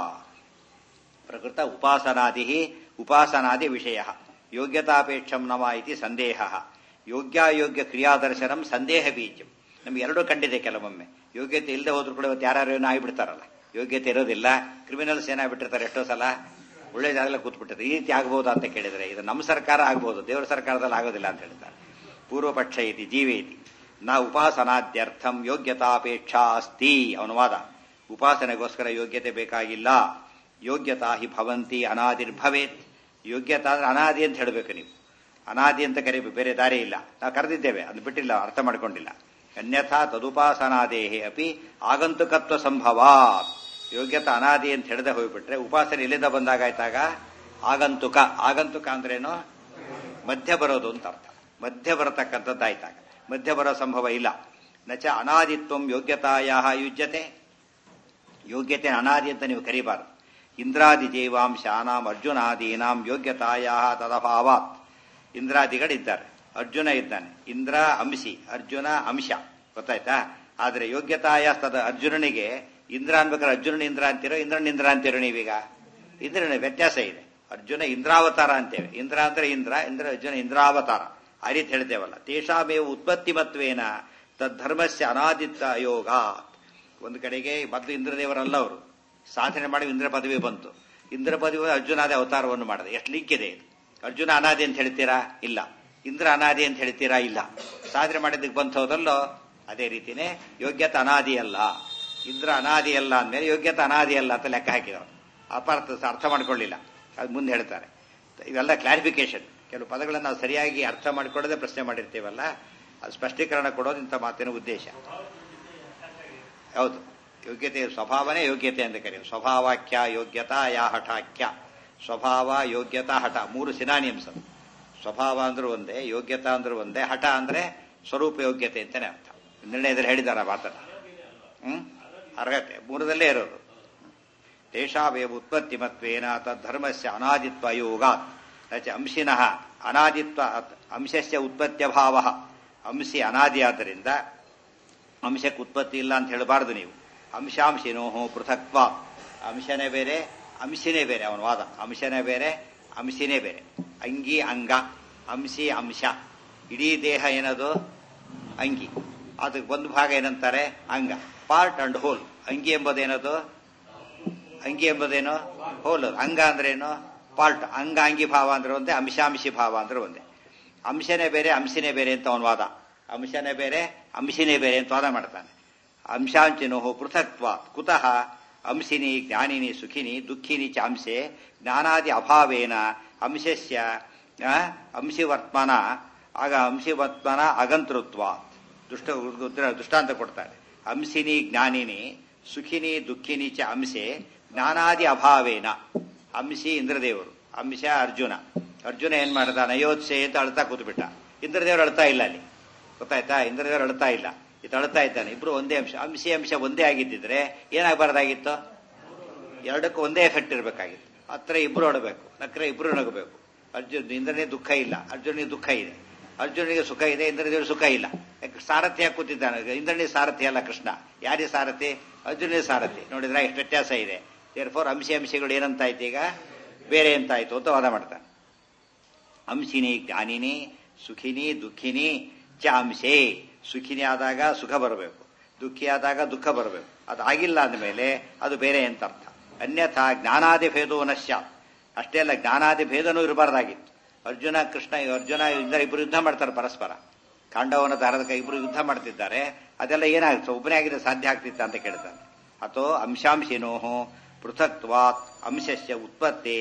ಪ್ರಕೃತ ಉಪಾಸನಾದಿ ಉಪಾಸನಾದಿ ವಿಷಯ ಯೋಗ್ಯತಾಪೇಕ್ಷಂ ನವ ಇತಿ ಸಂದೇಹ ಯೋಗ್ಯಾಯೋಗ್ಯ ಕ್ರಿಯಾದರ್ಶನಂ ಸಂದೇಹ ಬೀಜಂ ನಮ್ಗೆ ಎರಡೂ ಕಂಡಿದೆ ಕೆಲವೊಮ್ಮೆ ಯೋಗ್ಯತೆ ಇಲ್ಲದೆ ಹೋದ್ರು ಕೂಡ ಇವತ್ತು ಯಾರು ಏನೋ ಆಗಿಬಿಡ್ತಾರಲ್ಲ ಯೋಗ್ಯತೆ ಇರೋದಿಲ್ಲ ಕ್ರಿಮಿನಲ್ಸ್ ಏನಾಗ್ಬಿಟ್ಟಿರ್ತಾರೆ ಎಷ್ಟೋ ಸಲ ಒಳ್ಳೆ ಜಾಗದಲ್ಲಿ ಕೂತ್ಬಿಟ್ಟಿರ್ತಾರೆ ಈ ರೀತಿ ಆಗ್ಬೋದಾ ಅಂತ ಕೇಳಿದ್ರೆ ಇದು ನಮ್ಮ ಸರ್ಕಾರ ಆಗ್ಬೋದು ದೇವರ ಸರ್ಕಾರದಲ್ಲಿ ಆಗೋದಿಲ್ಲ ಅಂತ ಹೇಳ್ತಾರೆ ಪೂರ್ವಪಕ್ಷ ಇತಿ ಜೀವೇ ಇತಿ ನಾ ಉಪಾಸನಾದ್ಯರ್ಥಂ ಯೋಗ್ಯತಾಪೇಕ್ಷಾ ಅಸ್ತಿ ಅವನ ವಾದ ಉಪಾಸನೆಗೋಸ್ಕರ ಯೋಗ್ಯತೆ ಬೇಕಾಗಿಲ್ಲ ಯೋಗ್ಯತಾ ಹಿ ಭವಂತಿ ಅನಾದಿರ್ಭವೇತ್ ಯೋಗ್ಯತಾ ಅಂದ್ರೆ ಅನಾದಿ ಅಂತ ಹೇಳಬೇಕು ನೀವು ಅನಾದಿ ಅಂತ ಕರಿಬೇಕು ಬೇರೆ ದಾರಿ ಇಲ್ಲ ನಾವು ಕರೆದಿದ್ದೇವೆ ಅದು ಬಿಟ್ಟಿಲ್ಲ ಅರ್ಥ ಮಾಡ್ಕೊಂಡಿಲ್ಲ ಅನ್ಯಥಾ ತದುಪಾಸನಾದೇಹಿ ಅಪಿ ಆಗಂತುಕತ್ವ ಸಂಭವ ಯೋಗ್ಯತಾ ಅನಾದಿ ಅಂತ ಹಿಡದೆ ಹೋಗ್ಬಿಟ್ರೆ ಉಪಾಸನೆ ಎಲ್ಲಿಂದ ಬಂದಾಗಾಯ್ತಾಗ ಆಗಂತುಕ ಆಗಂತುಕ ಅಂದ್ರೇನು ಮಧ್ಯ ಬರೋದು ಅಂತ ಅರ್ಥ ಮಧ್ಯ ಬರತಕ್ಕಂಥದ್ದಾಯ್ತಾಗ ಮಧ್ಯ ಬರೋ ಸಂಭವ ಇಲ್ಲ ನಚ ಅನಾದಿತ್ವಂ ಯೋಗ್ಯತಾಯ ಯುಜ್ಯತೆ ಯೋಗ್ಯತೆ ಅನಾದಿ ಅಂತ ನೀವು ಕರಿಬಾರದು ಇಂದ್ರಾದಿ ಜೀವಾಂಶಾನಾಂ ಅರ್ಜುನಾದೀನಾಂ ಯೋಗ್ಯತಾಯ ತದಭಾವಾತ್ ಇಂದ್ರಾದಿಗಳಿದ್ದಾರೆ ಅರ್ಜುನ ಇದ್ದಾನೆ ಇಂದ್ರ ಅಂಶಿ ಅರ್ಜುನ ಅಂಶ ಗೊತ್ತಾಯ್ತಾ ಆದ್ರೆ ಯೋಗ್ಯತಾಯ ತದ ಅರ್ಜುನನಿಗೆ ಇಂದ್ರ ಅನ್ಬೇಕಾದ್ರೆ ಅರ್ಜುನನ ಇಂದ್ರ ಅಂತೀರೋ ಇಂದ್ರನ ಇಂದ್ರ ಅಂತೀರೋ ನೀವೀಗ ಇಂದ್ರನ ವ್ಯತ್ಯಾಸ ಇದೆ ಅರ್ಜುನ ಇಂದ್ರಾವತಾರ ಅಂತೇವೆ ಇಂದ್ರ ಅಂದ್ರೆ ಇಂದ್ರ ಇಂದ್ರ ಅರ್ಜುನ ಇಂದ್ರಾವತಾರ ಆ ರೀತಿ ಹೇಳ್ತೇವಲ್ಲ ತೇಷಾಮೇವ ಉತ್ಪತ್ತಿ ಮತ್ವೇನ ತದ್ಧರ್ಮಸ್ಯ ಅನಾದಿತ್ತ ಯೋಗ ಒಂದು ಕಡೆಗೆ ಮೊದಲು ಇಂದ್ರದೇವರಲ್ಲ ಅವರು ಸಾಧನೆ ಮಾಡಿ ಇಂದ್ರ ಪದವಿ ಬಂತು ಇಂದ್ರ ಪದವಿ ಅರ್ಜುನಾದಿ ಅವತಾರವನ್ನು ಮಾಡಿದೆ ಎಷ್ಟು ಲಿಂಕ್ ಇದೆ ಇದು ಅರ್ಜುನ ಅನಾದಿ ಅಂತ ಹೇಳ್ತೀರಾ ಇಲ್ಲ ಇಂದ್ರ ಅನಾದಿ ಅಂತ ಹೇಳ್ತೀರಾ ಇಲ್ಲ ಸಾಧನೆ ಮಾಡಿದ್ದಕ್ಕೆ ಬಂತ ಹೋದಲ್ಲೋ ಅದೇ ರೀತಿನೇ ಯೋಗ್ಯತೆ ಅನಾದಿ ಅಲ್ಲ ಇಂದ್ರ ಅನಾದಿ ಅಲ್ಲ ಅಂದ್ಮೇಲೆ ಯೋಗ್ಯತೆ ಅನಾದಿ ಅಲ್ಲ ಅಂತ ಲೆಕ್ಕ ಹಾಕಿದವರು ಅಪಾರ್ಥ ಅರ್ಥ ಮಾಡ್ಕೊಳ್ಳಿಲ್ಲ ಅದು ಮುಂದೆ ಹೇಳ್ತಾರೆ ಇವೆಲ್ಲ ಕ್ಲಾರಿಫಿಕೇಶನ್ ಕೆಲವು ಪದಗಳನ್ನು ನಾವು ಸರಿಯಾಗಿ ಅರ್ಥ ಮಾಡಿಕೊಳ್ಳದೆ ಪ್ರಶ್ನೆ ಮಾಡಿರ್ತೀವಲ್ಲ ಅದು ಸ್ಪಷ್ಟೀಕರಣ ಕೊಡೋದು ಇಂಥ ಮಾತಿನ ಉದ್ದೇಶ ಹೌದು ಯೋಗ್ಯತೆ ಸ್ವಭಾವನೇ ಯೋಗ್ಯತೆ ಅಂತ ಕರೆಯೋದು ಸ್ವಭಾವಾಕ್ಯ ಯೋಗ್ಯತಾ ಯಾ ಹಠಾಕ್ಯ ಸ್ವಭಾವ ಯೋಗ್ಯತಾ ಹಠ ಮೂರು ಸಿನಾನಿಯಮ್ಸ್ ಅದು ಸ್ವಭಾವ ಅಂದ್ರೂ ಒಂದೇ ಯೋಗ್ಯತಾ ಅಂದ್ರೂ ಒಂದೇ ಹಠ ಅಂದ್ರೆ ಸ್ವರೂಪ ಯೋಗ್ಯತೆ ಅಂತಾನೆ ಅರ್ಥ ನಿರ್ಣಯದಲ್ಲಿ ಹೇಳಿದಾರ ಮಾತನ್ನ ಹ್ಮ್ ಅರ್ಹತೆ ಮೂರದಲ್ಲೇ ಇರೋದು ದೇಶಾವೇವ ಉತ್ಪತ್ತಿ ಮತ್ವೇನ ತದ್ಧರ್ಮಸ್ಯ ಅನಾದಿತ್ವ ಯೋಗಾತ್ ನಚ ಅಂಶಿನಃ ಅನಾದಿತ್ವ ಅಂಶಸ್ಯ ಉತ್ಪತ್ತ್ಯಭಾವ ಅಂಶಿ ಅನಾದಿ ಆದ್ದರಿಂದ ಅಂಶಕ್ಕೆ ಉತ್ಪತ್ತಿ ಇಲ್ಲ ಅಂತ ಹೇಳಬಾರದು ನೀವು ಅಂಶಾಂಶಿನೋ ಪೃಥಕ್ವ ಅಂಶನೇ ಬೇರೆ ಅಂಶಿನೇ ಬೇರೆ ಅವನ ವಾದ ಅಂಶನೇ ಬೇರೆ ಅಂಶಿನೇ ಬೇರೆ ಅಂಗಿ ಅಂಗ ಅಂಶಿ ಅಂಶ ಇಡೀ ದೇಹ ಏನದು ಅಂಗಿ ಅದಕ್ಕೆ ಒಂದು ಭಾಗ ಏನಂತಾರೆ ಅಂಗ ಪಾರ್ಟ್ ಅಂಡ್ ಹೋಲ್ ಅಂಗಿ ಎಂಬುದೇನದು ಅಂಗಿ ಎಂಬುದೇನು ಹೋಲ್ ಅಂಗ ಅಂದ್ರೇನು ಪಾರ್ಟ್ ಅಂಗ ಅಂಗಿ ಭಾವ ಅಂದ್ರೆ ಒಂದೇ ಅಂಶಾಂಶಿ ಭಾವ ಅಂದ್ರೆ ಒಂದೇ ಅಂಶನೇ ಬೇರೆ ಅಂಶಿನೇ ಬೇರೆ ಅಂತ ಅವನ ವಾದ ಅಂಶನೇ ಬೇರೆ ಅಂಶಿನೇ ಬೇರೆ ಅಂತ ವಾದ ಮಾಡ್ತಾನೆ ಅಂಶಾಂಚಿನೋ ಪೃಥಕ್ವ ಕುತಃ ಅಂಶಿನಿ ಜ್ಞಾನಿನಿ ಸುಖಿನಿ ದುಃಖಿನಿ ಚ ಅಂಶೆ ಜ್ಞಾನಾದಿ ಅಭಾವೇನ ಅಂಶಸ್ಯ ಅಂಶಿವರ್ತ್ಮನ ಆಗ ಅಂಶಿವರ್ತ್ಮನ ಅಗಂತೃತ್ವ ದುಷ್ಟ ದೃಷ್ಟಾಂತ ಕೊಡ್ತಾರೆ ಅಂಶಿನಿ ಜ್ಞಾನಿನಿ ಸುಖಿನಿ ದುಃಖಿನಿ ಚ ಅಂಶೆ ಜ್ಞಾನಾದಿ ಅಭಾವೇನ ಅಂಶಿ ಇಂದ್ರದೇವರು ಅಂಶ ಅರ್ಜುನ ಅರ್ಜುನ ಏನ್ ಮಾಡ್ದ ನಯೋತ್ಸೆ ಅಂತ ಅಳ್ತಾ ಕೂತ್ಬಿಟ್ಟ ಇಂದ್ರದೇವರು ಅಳ್ತಾ ಇಲ್ಲ ಅಲ್ಲಿ ಗೊತ್ತಾಯ್ತಾ ಇಂದ್ರದೇವರು ಅಳ್ತಾ ಇಲ್ಲ ಇದು ಅಳ್ತಾ ಇದ್ದಾನೆ ಇಬ್ರು ಒಂದೇ ಅಂಶ ಅಂಶಿ ಅಂಶ ಒಂದೇ ಆಗಿದ್ದಿದ್ರೆ ಏನಾಗಬಾರ್ದಾಗಿತ್ತು ಎರಡಕ್ಕೂ ಒಂದೇ ಎಫೆಕ್ಟ್ ಇರಬೇಕಾಗಿತ್ತು ಹತ್ರ ಇಬ್ರು ಅಡಬೇಕು ನಕ್ರೆ ಇಬ್ರು ನಗಬೇಕು ಅರ್ಜುನ್ ಇಂದ್ರನೇ ದುಃಖ ಇಲ್ಲ ಅರ್ಜುನಿಗೆ ದುಃಖ ಇದೆ ಅರ್ಜುನಿಗೆ ಸುಖ ಇದೆ ಇಂದ್ರದೇವರು ಸುಖ ಇಲ್ಲ ಯಾಕೆ ಸಾರಥಿ ಹಾಕಿ ಕೂತಿದ್ದಾನೆ ಇಂದ್ರನಿಗೆ ಸಾರಥಿ ಅಲ್ಲ ಕೃಷ್ಣ ಯಾರಿಗೆ ಸಾರಥಿ ಅರ್ಜುನಿಗೆ ಸಾರಥಿ ನೋಡಿದ್ರೆ ಎಷ್ಟು ವ್ಯತ್ಯಾಸ ಇದೆ ಫೋರ್ ಅಂಶಿ ಅಂಶಿಗಳು ಏನಂತಾಯ್ತು ಈಗ ಬೇರೆ ಎಂತಾಯ್ತು ಅಂತ ವಾದ ಮಾಡ್ತಾನೆ ಅಂಶಿನಿ ಜ್ಞಾನಿನಿ ಸುಖಿನಿ ದುಃಖಿನಿ ಚ ಅಂಶೆ ಸುಖಿನಿ ಆದಾಗ ಸುಖ ಬರಬೇಕು ದುಃಖಿ ಆದಾಗ ದುಃಖ ಬರಬೇಕು ಅದು ಆಗಿಲ್ಲ ಅಂದಮೇಲೆ ಅದು ಬೇರೆ ಅಂತ ಅರ್ಥ ಅನ್ಯಥಾ ಜ್ಞಾನಾದಿ ಭೇದೋ ನಶ್ಯ ಅಷ್ಟೇ ಅಲ್ಲ ಜ್ಞಾನಾದಿ ಭೇದನೂ ಇರಬಾರ್ದಾಗಿತ್ತು ಅರ್ಜುನ ಕೃಷ್ಣ ಅರ್ಜುನ ಇಂದ್ರ ಇಬ್ರು ಯುದ್ಧ ಮಾಡ್ತಾರೆ ಪರಸ್ಪರ ಕಾಂಡವನ ದಾರದ ಇಬ್ರು ಯುದ್ಧ ಮಾಡ್ತಿದ್ದಾರೆ ಅದೆಲ್ಲ ಏನಾಗುತ್ತೆ ಒಬ್ಬನೇ ಆಗಿದೆ ಸಾಧ್ಯ ಆಗ್ತಿತ್ತ ಅಂತ ಕೇಳ್ತಾನೆ ಅಥೋ ಅಂಶಾಂಶಿನೋ ಪೃಥಕ್ವಾತ್ ಅಂಶಸ್ಯ ಉತ್ಪತ್ತೇ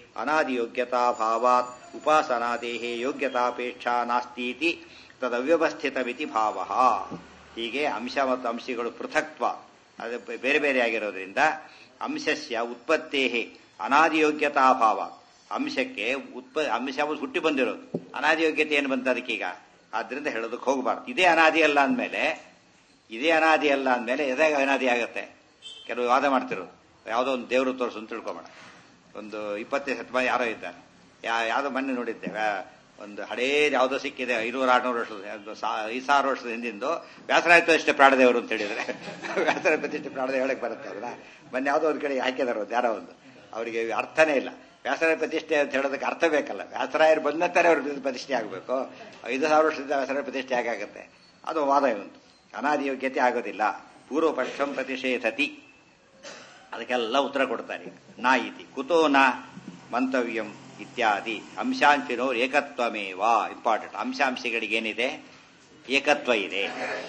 ಅನಾದಿಯೋಗ್ಯತಾಭಾವಾತ್ ಉಪಾಸನಾದೇ ಯೋಗ್ಯತಾಪೇಕ್ಷಾ ನಾಸ್ತೀತಿ ತದವ್ಯವಸ್ಥಿತವಿತಿ ಭಾವ ಹೀಗೆ ಅಂಶ ಮತ್ತು ಅಂಶಗಳು ಪೃಥಕ್ವ ಅದು ಬೇರೆ ಬೇರೆ ಆಗಿರೋದ್ರಿಂದ ಅಂಶಸ್ಯ ಉತ್ಪತ್ತೇ ಅನಾದಿಯೋಗ್ಯತಾಭಾವ ಅಂಶಕ್ಕೆ ಉತ್ಪ ಅಂಶ ಹುಟ್ಟಿ ಬಂದಿರೋದು ಅನಾದಿಯೋಗ್ಯತೆ ಏನು ಬಂತ ಅದಕ್ಕೀಗ ಆದ್ರಿಂದ ಹೇಳೋದಕ್ಕೆ ಹೋಗಬಾರ್ದು ಇದೇ ಅನಾದಿ ಅಲ್ಲ ಅಂದಮೇಲೆ ಇದೇ ಅನಾದಿ ಅಲ್ಲ ಅಂದಮೇಲೆ ಎದಾಗ ಅನಾದಿ ಆಗತ್ತೆ ಕೆಲವು ವಾದ ಮಾಡ್ತಿರೋದು ಯಾವುದೋ ಒಂದು ದೇವರು ತೋರಿಸು ಅಂತ ತಿಳ್ಕೊಬೇಡ ಒಂದು ಇಪ್ಪತ್ತೈದು ಶತಮಾನ ಯಾರೋ ಇದ್ದಾರೆ ಯಾ ಯಾವುದೋ ಮೊನ್ನೆ ನೋಡಿದ್ದೆ ಒಂದು ಹಳೇದು ಯಾವುದೋ ಸಿಕ್ಕಿದೆ ಐನೂರು ಆರ್ನೂರು ವರ್ಷದ ಐದು ಸಾವಿರ ವರ್ಷದ ಹಿಂದಿಂದು ವ್ಯಾಸರಾಯ ಪ್ರತಿಷ್ಠೆ ಪ್ರಾಣದೇವರು ಅಂತ ಹೇಳಿದ್ರೆ ವ್ಯಾಸರಾಯ ಪ್ರತಿಷ್ಠೆ ಪ್ರಾಣದೇವ ಹೇಳಕ್ ಬರುತ್ತೆ ಅಲ್ಲ ಮೊನ್ನೆ ಯಾವುದೋ ಒಂದು ಕಡೆ ಹಾಕಿದಾರೆ ಒಂದು ಯಾರೋ ಒಂದು ಅವರಿಗೆ ಅರ್ಥನೇ ಇಲ್ಲ ವ್ಯಾಸರಾಯ ಪ್ರತಿಷ್ಠೆ ಅಂತ ಹೇಳೋದಕ್ಕೆ ಅರ್ಥ ಬೇಕಲ್ಲ ವ್ಯಾಸರಾಯರು ಬಂದಂತಾರೆ ಅವ್ರ ಪ್ರತಿಷ್ಠೆ ಆಗಬೇಕು ಐದು ಸಾವಿರ ವರ್ಷದಿಂದ ವ್ಯಾಸರಾಯ ಪ್ರತಿಷ್ಠೆ ಹೇಗಾಗುತ್ತೆ ಅದು ವಾದ ಇವಂತು ಅನಾದಿ ಯೋಗ್ಯತೆ ಆಗೋದಿಲ್ಲ ಪೂರ್ವ ಪಕ್ಷಂ ಪ್ರತಿಷೇಧತಿ ಅದಕ್ಕೆಲ್ಲ ಉತ್ತರ ಕೊಡ್ತಾರೆ ನಾ ಇತಿ ಕುತೋ ನ ಮಂತವ್ಯಂ ಇತ್ಯಾದಿ ಅಂಶಾಂಶಿನೋ ಏಕತ್ವಮೇವ ಇಂಪಾರ್ಟೆಂಟ್ ಅಂಶಾಂಶಗಳಿಗೆ ಏನಿದೆ ಏಕತ್ವ ಇದೆ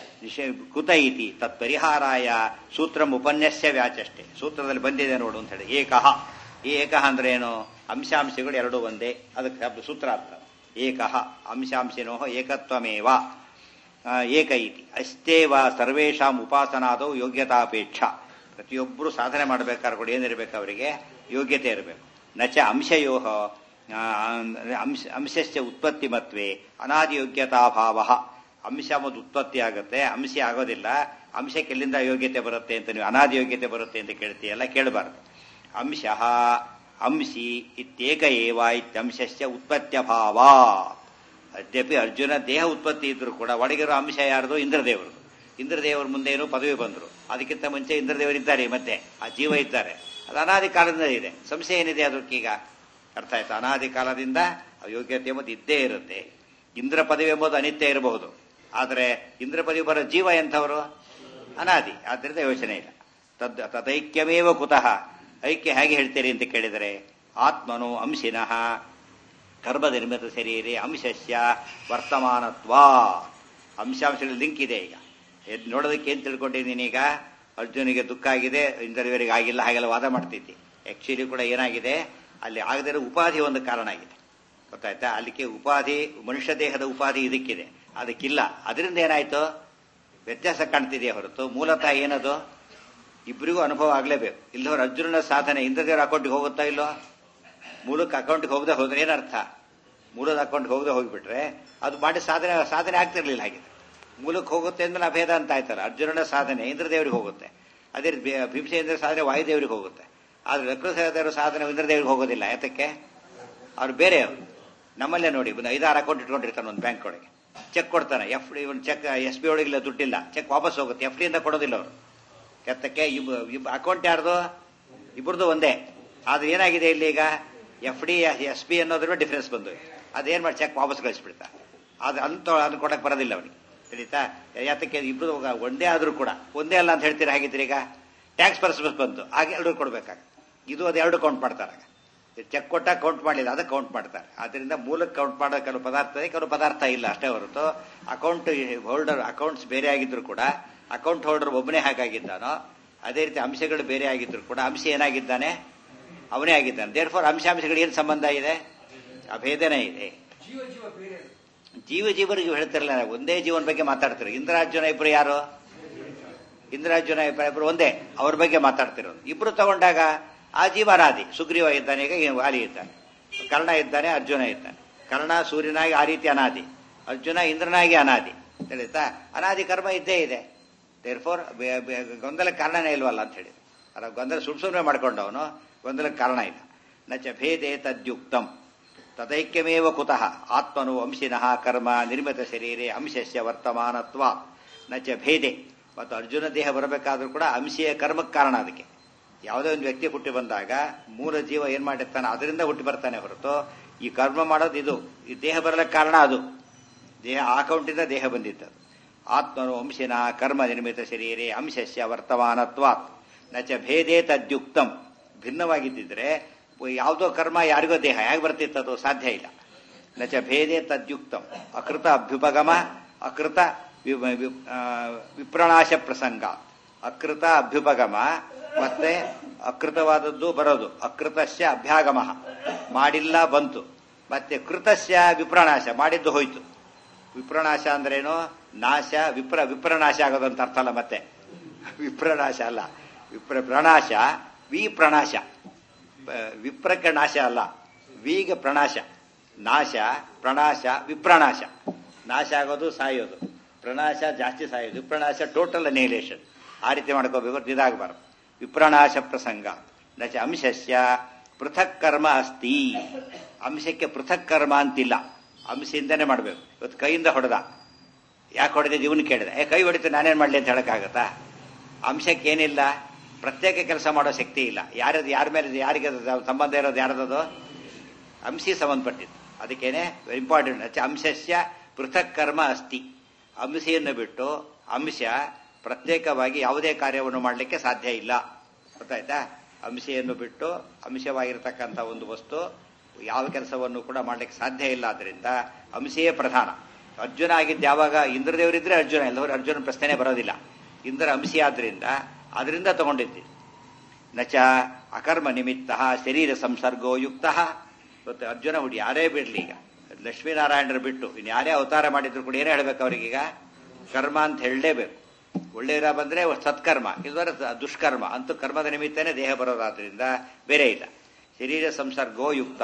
ಕುತ ಇತಿ ತತ್ಪರಿಹಾರಾಯ ಸೂತ್ರಂ ಉಪನ್ಯಾಸ ವ್ಯಾಚಷ್ಟೆ ಸೂತ್ರದಲ್ಲಿ ಬಂದಿದೆ ನೋಡು ಅಂತ ಹೇಳಿ ಏಕಃ ಈ ಏಕಃ ಅಂದ್ರೆ ಏನು ಅಂಶಾಂಶಗಳು ಎರಡು ಒಂದೇ ಅದಕ್ಕೆ ಸೂತ್ರಾರ್ಥ ಏಕಃ ಅಂಶಾಂಶಿನೋ ಏಕತ್ವಮೇವ ಏಕ ಇತಿ ಅಷ್ಟೇವ ಸರ್ವೇಷಾಂ ಉಪಾಸನಾದವು ಯೋಗ್ಯತಾಪೇಕ್ಷ ಪ್ರತಿಯೊಬ್ಬರು ಸಾಧನೆ ಮಾಡಬೇಕಾದ್ರೆ ಕೂಡ ಏನಿರಬೇಕು ಅವರಿಗೆ ಯೋಗ್ಯತೆ ಇರಬೇಕು ನಚ ಅಂಶಯೋ ಅಂಶ ಅಂಶಸ್ಯ ಉತ್ಪತ್ತಿ ಮತ್ವೇ ಅನಾದಿ ಯೋಗ್ಯತಾಭಾವ ಅಂಶ ಮತ್ತು ಉತ್ಪತ್ತಿ ಆಗುತ್ತೆ ಅಂಶ ಆಗೋದಿಲ್ಲ ಅಂಶಕ್ಕೆ ಎಲ್ಲಿಂದ ಯೋಗ್ಯತೆ ಬರುತ್ತೆ ಅಂತ ನೀವು ಅನಾದಿ ಯೋಗ್ಯತೆ ಬರುತ್ತೆ ಅಂತ ಕೇಳ್ತೀಯಲ್ಲ ಕೇಳಬಾರ್ದು ಅಂಶ ಅಂಶಿ ಇತ್ಯೇಕ ಏವ ಇತ್ಯಂಶಸ್ಯ ಉತ್ಪತ್ತ್ಯಭಾವ ಅದ್ಯಪಿ ಅರ್ಜುನ ದೇಹ ಉತ್ಪತ್ತಿ ಇದ್ರು ಕೂಡ ಒಳಗಿರೋ ಅಂಶ ಯಾರ್ದು ಇಂದ್ರದೇವರು ಇಂದ್ರದೇವರ ಮುಂದೆ ಏನೋ ಪದವಿ ಬಂದರು ಅದಕ್ಕಿಂತ ಮುಂಚೆ ಇಂದ್ರದೇವರಿದ್ದಾರೆ ಮತ್ತೆ ಆ ಜೀವ ಇದ್ದಾರೆ ಅದು ಅನಾದಿ ಕಾಲದಿಂದ ಇದೆ ಸಂಶಯ ಏನಿದೆ ಅದಕ್ಕೀಗ ಅರ್ಥ ಆಯ್ತು ಅನಾದಿ ಕಾಲದಿಂದ ಯೋಗ್ಯತೆ ಎಂಬುದು ಇದ್ದೇ ಇರುತ್ತೆ ಇಂದ್ರ ಪದವಿ ಎಂಬುದು ಅನಿತ್ಯ ಇರಬಹುದು ಆದರೆ ಇಂದ್ರ ಪದವಿ ಬರೋ ಜೀವ ಎಂಥವರು ಅನಾದಿ ಆದ್ದರಿಂದ ಯೋಚನೆ ಇಲ್ಲ ತದ್ ತದೈಕ್ಯಮೇವ ಕುತಃ ಐಕ್ಯ ಹೇಗೆ ಹೇಳ್ತೀರಿ ಅಂತ ಕೇಳಿದರೆ ಆತ್ಮನು ಅಂಶಿನಃ ಕರ್ಮ ನಿರ್ಮಿತ ಶರೀರೆ ಅಂಶಸ್ಯ ವರ್ತಮಾನತ್ವ ಅಂಶಾಂಶಗಳ ಲಿಂಕ್ ಇದೆ ಈಗ ಎದ್ ನೋಡೋದಕ್ಕೆ ಏನ್ ತಿಳ್ಕೊಂಡಿದ್ದೀನಿ ಈಗ ಅರ್ಜುನಿಗೆ ದುಃಖ ಆಗಿದೆ ಇಂಥವರಿಗೆ ಆಗಿಲ್ಲ ಹಾಗೆಲ್ಲ ವಾದ ಮಾಡ್ತಿದ್ದಿ ಆಕ್ಚುಲಿ ಕೂಡ ಏನಾಗಿದೆ ಅಲ್ಲಿ ಆಗದಿರೋ ಉಪಾಧಿ ಒಂದು ಕಾರಣ ಆಗಿದೆ ಗೊತ್ತಾಯ್ತಾ ಅಲ್ಲಿಗೆ ಉಪಾಧಿ ಮನುಷ್ಯ ದೇಹದ ಉಪಾಧಿ ಇದಕ್ಕಿದೆ ಅದಕ್ಕಿಲ್ಲ ಅದರಿಂದ ಏನಾಯ್ತು ವ್ಯತ್ಯಾಸ ಕಾಣ್ತಿದೆಯೇ ಹೊರತು ಮೂಲತಃ ಏನದು ಇಬ್ಬರಿಗೂ ಅನುಭವ ಆಗಲೇಬೇಕು ಇಲ್ಲವ್ರ ಅರ್ಜುನನ ಸಾಧನೆ ಇಂದ್ರದೇವರ ಅಕೌಂಟ್ಗೆ ಹೋಗುತ್ತಾ ಇಲ್ಲೋ ಮೂಲಕ್ಕೆ ಅಕೌಂಟ್ಗೆ ಹೋಗದೆ ಹೋದ್ರೆ ಏನರ್ಥ ಮೂಲದ ಅಕೌಂಟ್ಗೆ ಹೋಗದೆ ಹೋಗ್ಬಿಟ್ರೆ ಅದು ಮಾಡಿ ಸಾಧನೆ ಸಾಧನೆ ಆಗ್ತಿರ್ಲಿಲ್ಲ ಹಾಗೆ ಮೂಲಕ್ಕೆ ಹೋಗುತ್ತೆ ಅಂದ್ಮೇಲೆ ಅಭೇದ ಅಂತ ಆಯ್ತಲ್ಲ ಅರ್ಜುನನ ಸಾಧನೆ ಇಂದ್ರದೇವರಿಗೆ ಹೋಗುತ್ತೆ ಅದೇ ರೀತಿ ಭೀಮಸೇಂದ್ರ ಸಾಧನೆ ವಾಯುದೇವರಿಗೆ ಹೋಗುತ್ತೆ ಆದ್ರೆ ವಕ್ರಸೇವರ ಸಾಧನೆ ಇಂದ್ರದೇವರಿಗೆ ಹೋಗೋದಿಲ್ಲ ಯಾತಕ್ಕೆ ಅವ್ರು ಬೇರೆಯವರು ನಮ್ಮಲ್ಲೇ ನೋಡಿ ಒಂದು ಐದಾರು ಅಕೌಂಟ್ ಇಟ್ಕೊಂಡಿರ್ತಾನೆ ಒಂದು ಬ್ಯಾಂಕ್ ಒಳಗೆ ಚೆಕ್ ಕೊಡ್ತಾನೆ ಎಫ್ ಡಿ ಒಂದು ಚೆಕ್ ಎಸ್ ಬಿ ಒಳಗಿಲ್ಲ ದುಡ್ಡಿಲ್ಲ ಚೆಕ್ ವಾಪಸ್ ಹೋಗುತ್ತೆ ಎಫ್ ಡಿಯಿಂದ ಕೊಡೋದಿಲ್ಲ ಅವರು ಕೆತ್ತಕ್ಕೆ ಇಬ್ ಅಕೌಂಟ್ ಯಾರ್ದು ಇಬ್ಬರದು ಒಂದೇ ಆದ್ರೆ ಏನಾಗಿದೆ ಇಲ್ಲಿ ಈಗ ಎಫ್ ಡಿ ಎಸ್ ಬಿ ಅನ್ನೋದ್ರ ಡಿಫರೆನ್ಸ್ ಬಂದು ಅದೇನ್ ಮಾಡಿ ಚೆಕ್ ವಾಪಸ್ ಕಳಿಸ್ಬಿಡ್ತಾ ಅದು ಅಂತ ಅದನ್ನ ಕೊಡಕ್ ಬರೋದಿಲ್ಲ ಅವನಿಗೆ ತಿಳಿತಾ ಯಾತಕ್ಕೆ ಇಬ್ರು ಒಂದೇ ಆದ್ರೂ ಕೂಡ ಒಂದೇ ಅಲ್ಲ ಅಂತ ಹೇಳ್ತೀರಾ ಹಾಗಿದ್ರೆ ಈಗ ಟ್ಯಾಕ್ಸ್ ಪರ್ಸಸ್ ಬಂತು ಆಗ ಎರಡು ಕೊಡ್ಬೇಕಾಗ ಇದು ಅದು ಎರಡು ಕೌಂಟ್ ಮಾಡ್ತಾರೆ ಚೆಕ್ ಕೊಟ್ಟಾಗ ಕೌಂಟ್ ಮಾಡಲಿಲ್ಲ ಅದಕ್ಕೆ ಕೌಂಟ್ ಮಾಡ್ತಾರೆ ಆದ್ರಿಂದ ಮೂಲಕ್ಕೆ ಕೌಂಟ್ ಮಾಡೋ ಕೆಲವು ಪದಾರ್ಥ ಇದೆ ಕೆಲವು ಪದಾರ್ಥ ಇಲ್ಲ ಅಷ್ಟೇ ಹೊರತು ಅಕೌಂಟ್ ಹೋಲ್ಡರ್ ಅಕೌಂಟ್ಸ್ ಬೇರೆ ಆಗಿದ್ರು ಕೂಡ ಅಕೌಂಟ್ ಹೋಲ್ಡರ್ ಒಬ್ಬನೇ ಹಾಗಾಗಿದ್ದಾನೋ ಅದೇ ರೀತಿ ಅಂಶಗಳು ಬೇರೆ ಆಗಿದ್ರು ಕೂಡ ಅಂಶ ಏನಾಗಿದ್ದಾನೆ ಅವನೇ ಆಗಿದ್ದಾನೆ ದೇರ್ ಫಾರ್ ಅಂಶಾಂಶಗಳು ಏನು ಸಂಬಂಧ ಇದೆ ಅಭೇದನೆ ಇದೆ ಜೀವ ಜೀವರಿಗೆ ಹೇಳ್ತಿರಲ್ಲ ಒಂದೇ ಜೀವನ ಬಗ್ಗೆ ಮಾತಾಡ್ತಾರೆ ಇಂದ್ರಾರ್ಜುನ ಇಬ್ರು ಯಾರು ಇಂದ್ರಾರ್ಜುನ ಇಬ್ರು ಒಂದೇ ಅವ್ರ ಬಗ್ಗೆ ಮಾತಾಡ್ತಿರೋದು ಇಬ್ರು ತಗೊಂಡಾಗ ಆ ಜೀವ ಅನಾದಿ ಸುಗ್ರೀವ ಇದ್ದಾನೆ ಈಗ ವಾಲಿ ಇದ್ದಾನೆ ಕರ್ಣ ಇದ್ದಾನೆ ಅರ್ಜುನ ಇದ್ದಾನೆ ಕರ್ಣ ಸೂರ್ಯನಾಗಿ ಆ ರೀತಿ ಅನಾದಿ ಅರ್ಜುನ ಇಂದ್ರನಾಗಿ ಅನಾದಿ ತಿಳಿತಾ ಅನಾದಿ ಕರ್ಮ ಇದ್ದೇ ಇದೆ ದೇರ್ ಫೋರ್ ಗೊಂದಲ ಕಾರಣನೇ ಇಲ್ವಲ್ಲ ಅಂತ ಹೇಳಿ ಅಲ್ಲ ಗೊಂದಲ ಸುಮ್ ಸುಮ್ಮನೆ ಮಾಡ್ಕೊಂಡವನು ಗೊಂದಲಕ್ಕೆ ಕಾರಣ ಇಲ್ಲ ನಚ ಭೇದೆ ತದ್ಯುಕ್ತಂ ತದೈಕ್ಯಮೇವ ಕುತಃ ಆತ್ಮನು ಅಂಶಿನಃ ಕರ್ಮ ನಿರ್ಮಿತ ಶರೀರೆ ಅಂಶಸ್ಯ ವರ್ತಮಾನತ್ವ ನಚ ಭೇದೆ ಮತ್ತು ಅರ್ಜುನ ದೇಹ ಬರಬೇಕಾದ್ರೂ ಕೂಡ ಅಂಶೀಯ ಕರ್ಮಕ್ಕೆ ಕಾರಣ ಅದಕ್ಕೆ ಯಾವುದೇ ಒಂದು ವ್ಯಕ್ತಿ ಹುಟ್ಟಿ ಬಂದಾಗ ಮೂಲ ಜೀವ ಏನ್ ಮಾಡಿರ್ತಾನೆ ಅದರಿಂದ ಹುಟ್ಟಿ ಬರ್ತಾನೆ ಹೊರತು ಈ ಕರ್ಮ ಮಾಡೋದು ಇದು ಈ ದೇಹ ಬರಲಿಕ್ಕೆ ಕಾರಣ ಅದು ದೇಹ ಆ ಕೌಂಟಿಂದ ದೇಹ ಬಂದಿದ್ದದು ಆತ್ಮನು ಅಂಶಿನ ಕರ್ಮ ನಿರ್ಮಿತ ಶರೀರೆ ಅಂಶಸ್ಯ ವರ್ತಮಾನತ್ವ ನಚ ಭೇದೇ ತದ್ಯುಕ್ತಂ ಭಿನ್ನವಾಗಿದ್ದಿದ್ರೆ ಯಾವುದೋ ಕರ್ಮ ಯಾರಿಗೋ ದೇಹ ಹೇಗೆ ಬರ್ತಿತ್ತದು ಸಾಧ್ಯ ಇಲ್ಲ ನಚ ಭೇದೇ ತದ್ಯುಕ್ತಂ ಅಕೃತ ಅಭ್ಯುಪಗಮ ಅಕೃತ ವಿಪ್ರಣಾಶ ಪ್ರಸಂಗ ಅಕೃತ ಅಭ್ಯುಪಗಮ ಮತ್ತೆ ಅಕೃತವಾದದ್ದು ಬರೋದು ಅಕೃತಸ್ಯ ಅಭ್ಯಾಗಮ ಮಾಡಿಲ್ಲ ಬಂತು ಮತ್ತೆ ಕೃತಸ್ಯ ವಿಪ್ರಣಾಶ ಮಾಡಿದ್ದು ಹೋಯ್ತು ವಿಪ್ರನಾಶ ಅಂದ್ರೇನು ನಾಶ ವಿಪ್ರ ವಿಪ್ರನಾಶ ಆಗೋದು ಅಂತ ಅರ್ಥ ಅಲ್ಲ ಮತ್ತೆ ವಿಪ್ರನಾಶ ಅಲ್ಲ ವಿಪ್ರ ಪ್ರಣಾಶ ವಿ ಪ್ರಣಾಶ ವಿಪ್ರಕ್ಕೆ ನಾಶ ಅಲ್ಲ ವಿಗೆ ಪ್ರಣಾಶ ನಾಶ ಪ್ರಣಾಶ ವಿಪ್ರಣಾಶ ನಾಶ ಆಗೋದು ಸಾಯೋದು ಪ್ರಣಾಶ ಜಾಸ್ತಿ ಸಾಯೋದು ವಿಪ್ರಣಾಶ ಟೋಟಲ್ ಅನಿಹಿಲೇಷನ್ ಆ ರೀತಿ ಮಾಡ್ಕೋಬೇಕು ಇದಾಗಬಾರ್ದು ವಿಪ್ರಣಾಶ ಪ್ರಸಂಗ ನಚ ಅಂಶಸ್ಯ ಪೃಥಕ್ ಕರ್ಮ ಅಸ್ತಿ ಅಂಶಕ್ಕೆ ಪೃಥಕ್ ಕರ್ಮ ಅಂತಿಲ್ಲ ಅಂಶದಿಂದನೇ ಮಾಡಬೇಕು ಇವತ್ತು ಕೈಯಿಂದ ಹೊಡೆದ ಯಾಕೆ ಹೊಡೆದ ಇವನು ಕೇಳಿದೆ ಏ ಕೈ ಹೊಡಿತು ನಾನೇನ್ ಮಾಡ್ಲಿ ಅಂತ ಹೇಳಕ್ಕಾಗತ್ತಾ ಅಂಶಕ್ಕೆ ಏನಿಲ್ಲ ಪ್ರತ್ಯೇಕ ಕೆಲಸ ಮಾಡೋ ಶಕ್ತಿ ಇಲ್ಲ ಯಾರದು ಯಾರ ಮೇಲೆ ಯಾರಿಗೆ ಸಂಬಂಧ ಇರೋದು ಯಾರದದು ಅಂಶಿ ಸಂಬಂಧಪಟ್ಟಿದ್ದು ಅದಕ್ಕೇನೆ ಇಂಪಾರ್ಟೆಂಟ್ ಅಂಶಸ್ಯ ಪೃಥಕ್ ಕರ್ಮ ಅಸ್ತಿ ಅಂಶೆಯನ್ನು ಬಿಟ್ಟು ಅಂಶ ಪ್ರತ್ಯೇಕವಾಗಿ ಯಾವುದೇ ಕಾರ್ಯವನ್ನು ಮಾಡಲಿಕ್ಕೆ ಸಾಧ್ಯ ಇಲ್ಲ ಗೊತ್ತಾಯ್ತಾ ಅಂಶೆಯನ್ನು ಬಿಟ್ಟು ಅಂಶವಾಗಿರ್ತಕ್ಕಂಥ ಒಂದು ವಸ್ತು ಯಾವ ಕೆಲಸವನ್ನು ಕೂಡ ಮಾಡ್ಲಿಕ್ಕೆ ಸಾಧ್ಯ ಇಲ್ಲ ಆದ್ರಿಂದ ಅಂಶೆಯೇ ಪ್ರಧಾನ ಅರ್ಜುನ ಆಗಿದ್ದು ಯಾವಾಗ ಇಂದ್ರದೇವರಿದ್ರೆ ಅರ್ಜುನ ಎಲ್ಲವರು ಅರ್ಜುನ ಪ್ರಶ್ನೆ ಬರೋದಿಲ್ಲ ಇಂದ್ರ ಅಂಶಿ ಆದ್ರಿಂದ ಅದರಿಂದ ತಗೊಂಡಿದ್ದಿ ನಚ ಅಕರ್ಮ ನಿಮಿತ್ತ ಶರೀರ ಸಂಸರ್ಗೋ ಯುಕ್ತ ಇವತ್ತು ಅರ್ಜುನ ಹುಡಿ ಯಾರೇ ಬಿಡ್ಲಿ ಈಗ ಲಕ್ಷ್ಮೀನಾರಾಯಣರು ಬಿಟ್ಟು ಇನ್ನು ಯಾರೇ ಅವತಾರ ಮಾಡಿದ್ರು ಕೂಡ ಏನೇ ಹೇಳ್ಬೇಕು ಅವ್ರಿಗೀಗ ಕರ್ಮ ಅಂತ ಹೇಳಲೇಬೇಕು ಒಳ್ಳೆಯ ಬಂದ್ರೆ ಸತ್ಕರ್ಮ ಇದರ ದುಷ್ಕರ್ಮ ಅಂತೂ ಕರ್ಮದ ನಿಮಿತ್ತನೇ ದೇಹ ಬರೋದಾದ್ರಿಂದ ಬೇರೆ ಇಲ್ಲ ಶರೀರ ಸಂಸರ್ಗೋ ಯುಕ್ತ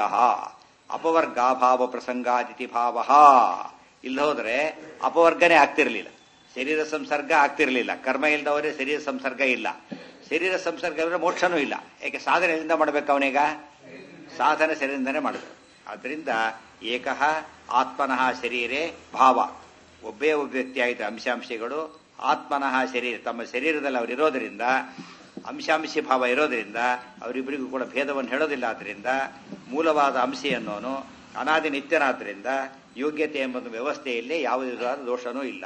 ಅಪವರ್ಗಾಭಾವ ಪ್ರಸಂಗಾದಿತಿ ಭಾವ ಇಲ್ಲ ಹೋದ್ರೆ ಅಪವರ್ಗನೇ ಆಗ್ತಿರ್ಲಿಲ್ಲ ಶರೀರ ಸಂಸರ್ಗ ಆಗ್ತಿರ್ಲಿಲ್ಲ ಕರ್ಮ ಇಲ್ಲದವರೇ ಶರೀರ ಸಂಸರ್ಗ ಇಲ್ಲ ಶರೀರ ಸಂಸರ್ಗ ಇಲ್ಲದ್ರೆ ಮೋಕ್ಷನೂ ಇಲ್ಲ ಯಾಕೆ ಸಾಧನೆಯಿಂದ ಮಾಡ್ಬೇಕು ಅವನೀಗ ಸಾಧನೆ ಶರೀರದಿಂದನೇ ಮಾಡಬೇಕು ಆದ್ರಿಂದ ಏಕಃ ಆತ್ಮನಃ ಶರೀರೇ ಭಾವ ಒಬ್ಬೇ ಒಬ್ಬ ವ್ಯಕ್ತಿ ಆಯಿತು ಅಂಶಾಂಶಗಳು ಆತ್ಮನಃ ಶರೀರ ತಮ್ಮ ಶರೀರದಲ್ಲಿ ಅವರು ಇರೋದರಿಂದ ಅಂಶಾಂಶಿ ಭಾವ ಇರೋದ್ರಿಂದ ಅವರಿಬ್ಬರಿಗೂ ಕೂಡ ಭೇದವನ್ನು ಹೇಳೋದಿಲ್ಲ ಆದ್ರಿಂದ ಮೂಲವಾದ ಅಂಶಿ ಅನ್ನೋನು ಅನಾದಿ ನಿತ್ಯನಾದ್ರಿಂದ ಯೋಗ್ಯತೆ ಎಂಬ ವ್ಯವಸ್ಥೆಯಲ್ಲಿ ಯಾವುದೇ ವಿಧವಾದ ದೋಷನೂ ಇಲ್ಲ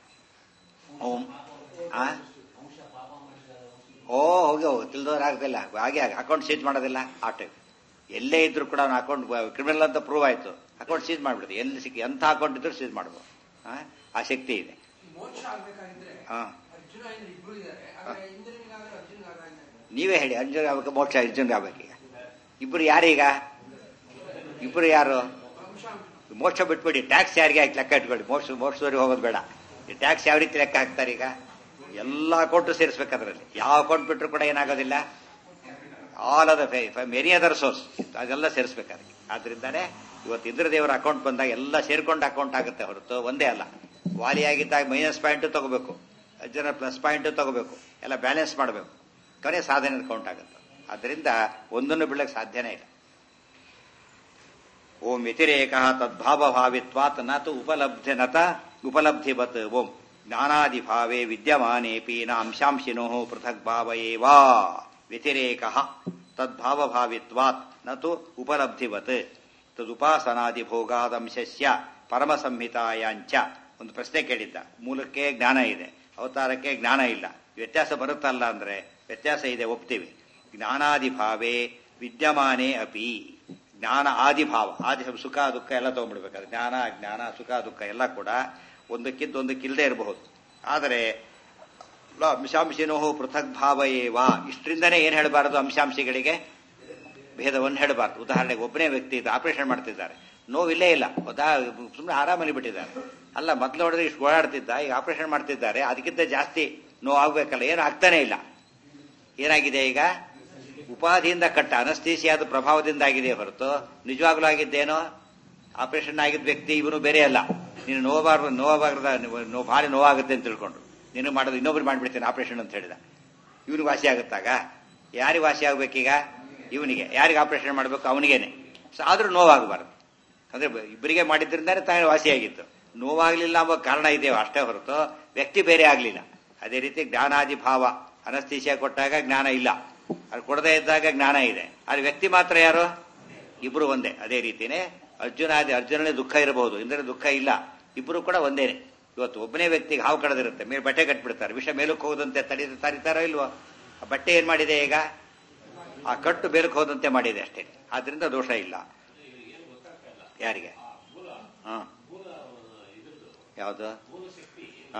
ಓಂ ಆ ಓ ಹೋಗಿ ಹೋಗಿ ತಿಳಿದವ್ರು ಆಗ್ತಿಲ್ಲ ಹಾಗೆ ಅಕೌಂಟ್ ಸೀಟ್ ಮಾಡೋದಿಲ್ಲ ಆ ಟೈಪ್ ಎಲ್ಲೇ ಇದ್ರು ಕೂಡ ಅವ್ನ ಅಕೌಂಟ್ ಕ್ರಿಮಿನಲ್ ಅಂತ ಪ್ರೂವ್ ಆಯ್ತು ಅಕೌಂಟ್ ಸೀಸ್ ಮಾಡ್ಬಿಡುತ್ತೆ ಎಲ್ಲಿ ಸಿಕ್ಕಿ ಎಂಥ ಅಕೌಂಟ್ ಇದ್ರೂ ಸೀಸ್ ಮಾಡ್ಬೋದು ಆ? ಆ ಶಕ್ತಿ ಇದೆ ಮೋಕ್ಷ ಆಗ್ಬೇಕಾಗಿದ್ರೆ ಹಾ ಅರ್ಜುನ ಇಂದ್ರ ಇಬ್ರು ಇದ್ದಾರೆ ಆದ್ರೆ ಇಂದ್ರನಿಗಾದ್ರೆ ಅರ್ಜುನ್ ಆಗ ನೀವೇ ಹೇಳಿ ಅರ್ಜುನ್ ಆಗ್ಬೇಕು ಮೋಕ್ಷ ಅರ್ಜುನ್ಗೆ ಆಗ್ಬೇಕೀಗ ಇಬ್ರು ಯಾರೀಗ ಇಬ್ರು ಯಾರು ಮೋಕ್ಷ ಬಿಟ್ಬಿಡಿ ಟ್ಯಾಕ್ಸ್ ಯಾರಿಗೆ ಹಾಕಿ ಲೆಕ್ಕ ಇಟ್ಕೊಳ್ಳಿ ಮೋಕ್ಷ ಮೋಕ್ಷದವ್ರಿಗೆ ಹೋಗೋದು ಬೇಡ ಈ ಟ್ಯಾಕ್ಸ್ ಯಾವ ರೀತಿ ಲೆಕ್ಕ ಹಾಕ್ತಾರೆ ಈಗ ಎಲ್ಲ ಅಕೌಂಟು ಸೇರಿಸ್ಬೇಕು ಅದರಲ್ಲಿ ಯಾವ ಅಕೌಂಟ್ ಬಿಟ್ಟರು ಕೂಡ ಏನಾಗೋದಿಲ್ಲ ಆಲ್ ಅದ ಮೆನಿ ಅದರ್ ಸೋರ್ಸ್ ಅದೆಲ್ಲ ಸೇರಿಸ್ಬೇಕು ಅದಕ್ಕೆ ಆದ್ರಿಂದಾನೆ ಇವತ್ತು ಇಂದ್ರದೇವರ ಅಕೌಂಟ್ ಬಂದಾಗ ಎಲ್ಲ ಸೇರ್ಕೊಂಡು ಅಕೌಂಟ್ ಆಗುತ್ತೆ ಹೊರತು ಒಂದೇ ಅಲ್ಲ ವಾಲಿಯಾಗಿದ್ದಾಗ ಮೈನಸ್ ಪಾಯಿಂಟ್ ತಗೋಬೇಕು ಜನ ಪ್ಲಸ್ ಪಾಯಿಂಟ್ ತಗೋಬೇಕು ಎಲ್ಲ ಬ್ಯಾಲೆನ್ಸ್ ಮಾಡಬೇಕು ಕೊನೆ ಸಾಧನೆ ಕೌಂಟ್ ಆಗುತ್ತೆ ಅದರಿಂದ ಒಂದನ್ನು ಬಿಡಕ್ಕೆ ಸಾಧ್ಯನೇ ಇಲ್ಲ ಓಂ ವ್ಯತಿರೇಕ ತದ್ಭಾವಭಾವಿತ್ವಾತ್ ನ ತು ಉಪಲಬ್ಧಿ ನತ ಉಪಲಬ್ಧಿವತ್ ಓಂ ಜ್ಞಾನಾದಿಭಾವೇ ವಿದ್ಯಮಾನೇಪಿ ನ ಅಂಶಾಂಶಿನೋ ಪೃಥಕ್ ಭಾವ ಏವಾ ವ್ಯತಿರೇಕ ತದ್ಭಾವಭಾವಿತ್ವಾತ್ ನ ತು ಉಪಲಬ್ಧಿವತ್ ತದುಪಾಸನಾದಿಭೋಗಾದಂಶಸ್ಯ ಪರಮ ಸಂಹಿತಾಯಾಂಚ ಒಂದು ಪ್ರಶ್ನೆ ಕೇಳಿದ್ದ ಮೂಲಕ್ಕೆ ಜ್ಞಾನ ಇದೆ ಅವತಾರಕ್ಕೆ ಜ್ಞಾನ ಇಲ್ಲ ವ್ಯತ್ಯಾಸ ಬರುತ್ತಲ್ಲ ಅಂದ್ರೆ ವ್ಯತ್ಯಾಸ ಇದೆ ಒಪ್ತೀವಿ ಜ್ಞಾನಾದಿಭಾವೇ ವಿದ್ಯಮಾನೇ ಅಪಿ ಜ್ಞಾನ ಆದಿಭಾವ ಆದಿ ಸುಖ ದುಃಖ ಎಲ್ಲ ತಗೊಂಡ್ಬಿಡ್ಬೇಕಾದ್ರೆ ಜ್ಞಾನ ಅಜ್ಞಾನ ಸುಖ ದುಃಖ ಎಲ್ಲ ಕೂಡ ಒಂದಕ್ಕಿಂತ ಒಂದಕ್ಕಿಲ್ಲದೆ ಇರಬಹುದು ಆದರೆ ಲ ಅಂಶಾಂಶಿನೋ ಪೃಥಕ್ ಭಾವ ಏವ ಇಷ್ಟರಿಂದನೇ ಏನು ಹೇಳಬಾರದು ಅಂಶಾಂಶಿಗಳಿಗೆ ಭೇದವನ್ನು ಹೇಳಬಾರ್ದು ಉದಾಹರಣೆಗೆ ಒಬ್ಬನೇ ವ್ಯಕ್ತಿ ಇದು ಆಪರೇಷನ್ ಮಾಡ್ತಿದ್ದಾರೆ ನೋವಿಲ್ಲೇ ಇಲ್ಲ ಹೌದಾ ಸುಮ್ಮನೆ ಆರಾಮಲ್ಲಿ ಬಿಟ್ಟಿದ್ದಾರೆ ಅಲ್ಲ ಮೊದಲು ನೋಡಿದ್ರೆ ಇಷ್ಟು ಓಡಾಡ್ತಿದ್ದ ಈಗ ಆಪರೇಷನ್ ಮಾಡ್ತಿದ್ದಾರೆ ಅದಕ್ಕಿಂತ ಜಾಸ್ತಿ ನೋವು ಆಗ್ಬೇಕಲ್ಲ ಏನು ಆಗ್ತಾನೆ ಇಲ್ಲ ಏನಾಗಿದೆ ಈಗ ಉಪಾಧಿಯಿಂದ ಕಟ್ಟ ಅನಸ್ತೀಸಿಯಾದ ಪ್ರಭಾವದಿಂದ ಆಗಿದೆ ಹೊರತು ನಿಜವಾಗ್ಲೂ ಆಗಿದ್ದೇನೋ ಆಪರೇಷನ್ ಆಗಿದ್ದ ವ್ಯಕ್ತಿ ಇವನು ಬೇರೆ ಅಲ್ಲ ನೀನು ನೋವಾರ ನೋವಾಗದ ನೋವು ಭಾರಿ ನೋವಾಗುತ್ತೆ ಅಂತ ತಿಳ್ಕೊಂಡ್ರು ನೀನು ಮಾಡೋದು ಇನ್ನೊಬ್ರು ಮಾಡ್ಬಿಡ್ತೇನೆ ಆಪರೇಷನ್ ಅಂತ ಹೇಳಿದ ಇವನಿಗೆ ವಾಸಿ ಆಗುತ್ತಾಗ ಯಾರಿಗೆ ವಾಸಿ ಆಗ್ಬೇಕೀಗ ಇವನಿಗೆ ಯಾರಿಗೆ ಆಪರೇಷನ್ ಮಾಡಬೇಕು ಅವನಿಗೇನೆ ಸೊ ಆದ್ರೂ ನೋವಾಗಬಾರ್ದು ಅಂದ್ರೆ ಇಬ್ಬರಿಗೆ ಮಾಡಿದ್ರಿಂದಾನೆ ತಾನೇ ವಾಸಿಯಾಗಿತ್ತು ನೋವಾಗ್ಲಿಲ್ಲ ಎಂಬ ಕಾರಣ ಇದೆಯೋ ಅಷ್ಟೇ ಹೊರತು ವ್ಯಕ್ತಿ ಬೇರೆ ಆಗ್ಲಿಲ್ಲ ಅದೇ ರೀತಿ ಜ್ಞಾನಾದಿ ಭಾವ ಅನಸ್ತೀಸಿಯ ಕೊಟ್ಟಾಗ ಜ್ಞಾನ ಇಲ್ಲ ಅದು ಕೊಡದೇ ಇದ್ದಾಗ ಜ್ಞಾನ ಇದೆ ಆದ್ರೆ ವ್ಯಕ್ತಿ ಮಾತ್ರ ಯಾರು ಇಬ್ರು ಒಂದೇ ಅದೇ ರೀತಿನೇ ಅರ್ಜುನ ಆದಿ ಅರ್ಜುನನೇ ದುಃಖ ಇರಬಹುದು ಇಂದ್ರೆ ದುಃಖ ಇಲ್ಲ ಇಬ್ರು ಕೂಡ ಒಂದೇನೆ ಇವತ್ತು ಒಬ್ಬನೇ ವ್ಯಕ್ತಿಗೆ ಹಾವು ಕಡದಿರುತ್ತೆ ಮೇಲೆ ಬಟ್ಟೆ ಕಟ್ಬಿಡ್ತಾರೆ ವಿಷ ಮೇಲಕ್ಕೆ ಹೋದಂತೆ ತಡಿ ತರಿತಾರೋ ಇಲ್ವೋ ಆ ಬಟ್ಟೆ ಏನ್ ಮಾಡಿದೆ ಈಗ ಆ ಕಟ್ಟು ಬೇಲಕ್ಕೆ ಹೋದಂತೆ ಮಾಡಿದೆ ಅಷ್ಟೇ ಆದ್ರಿಂದ ದೋಷ ಇಲ್ಲ ಯಾರಿಗೆ ಹ ಯಾವುದು ಹ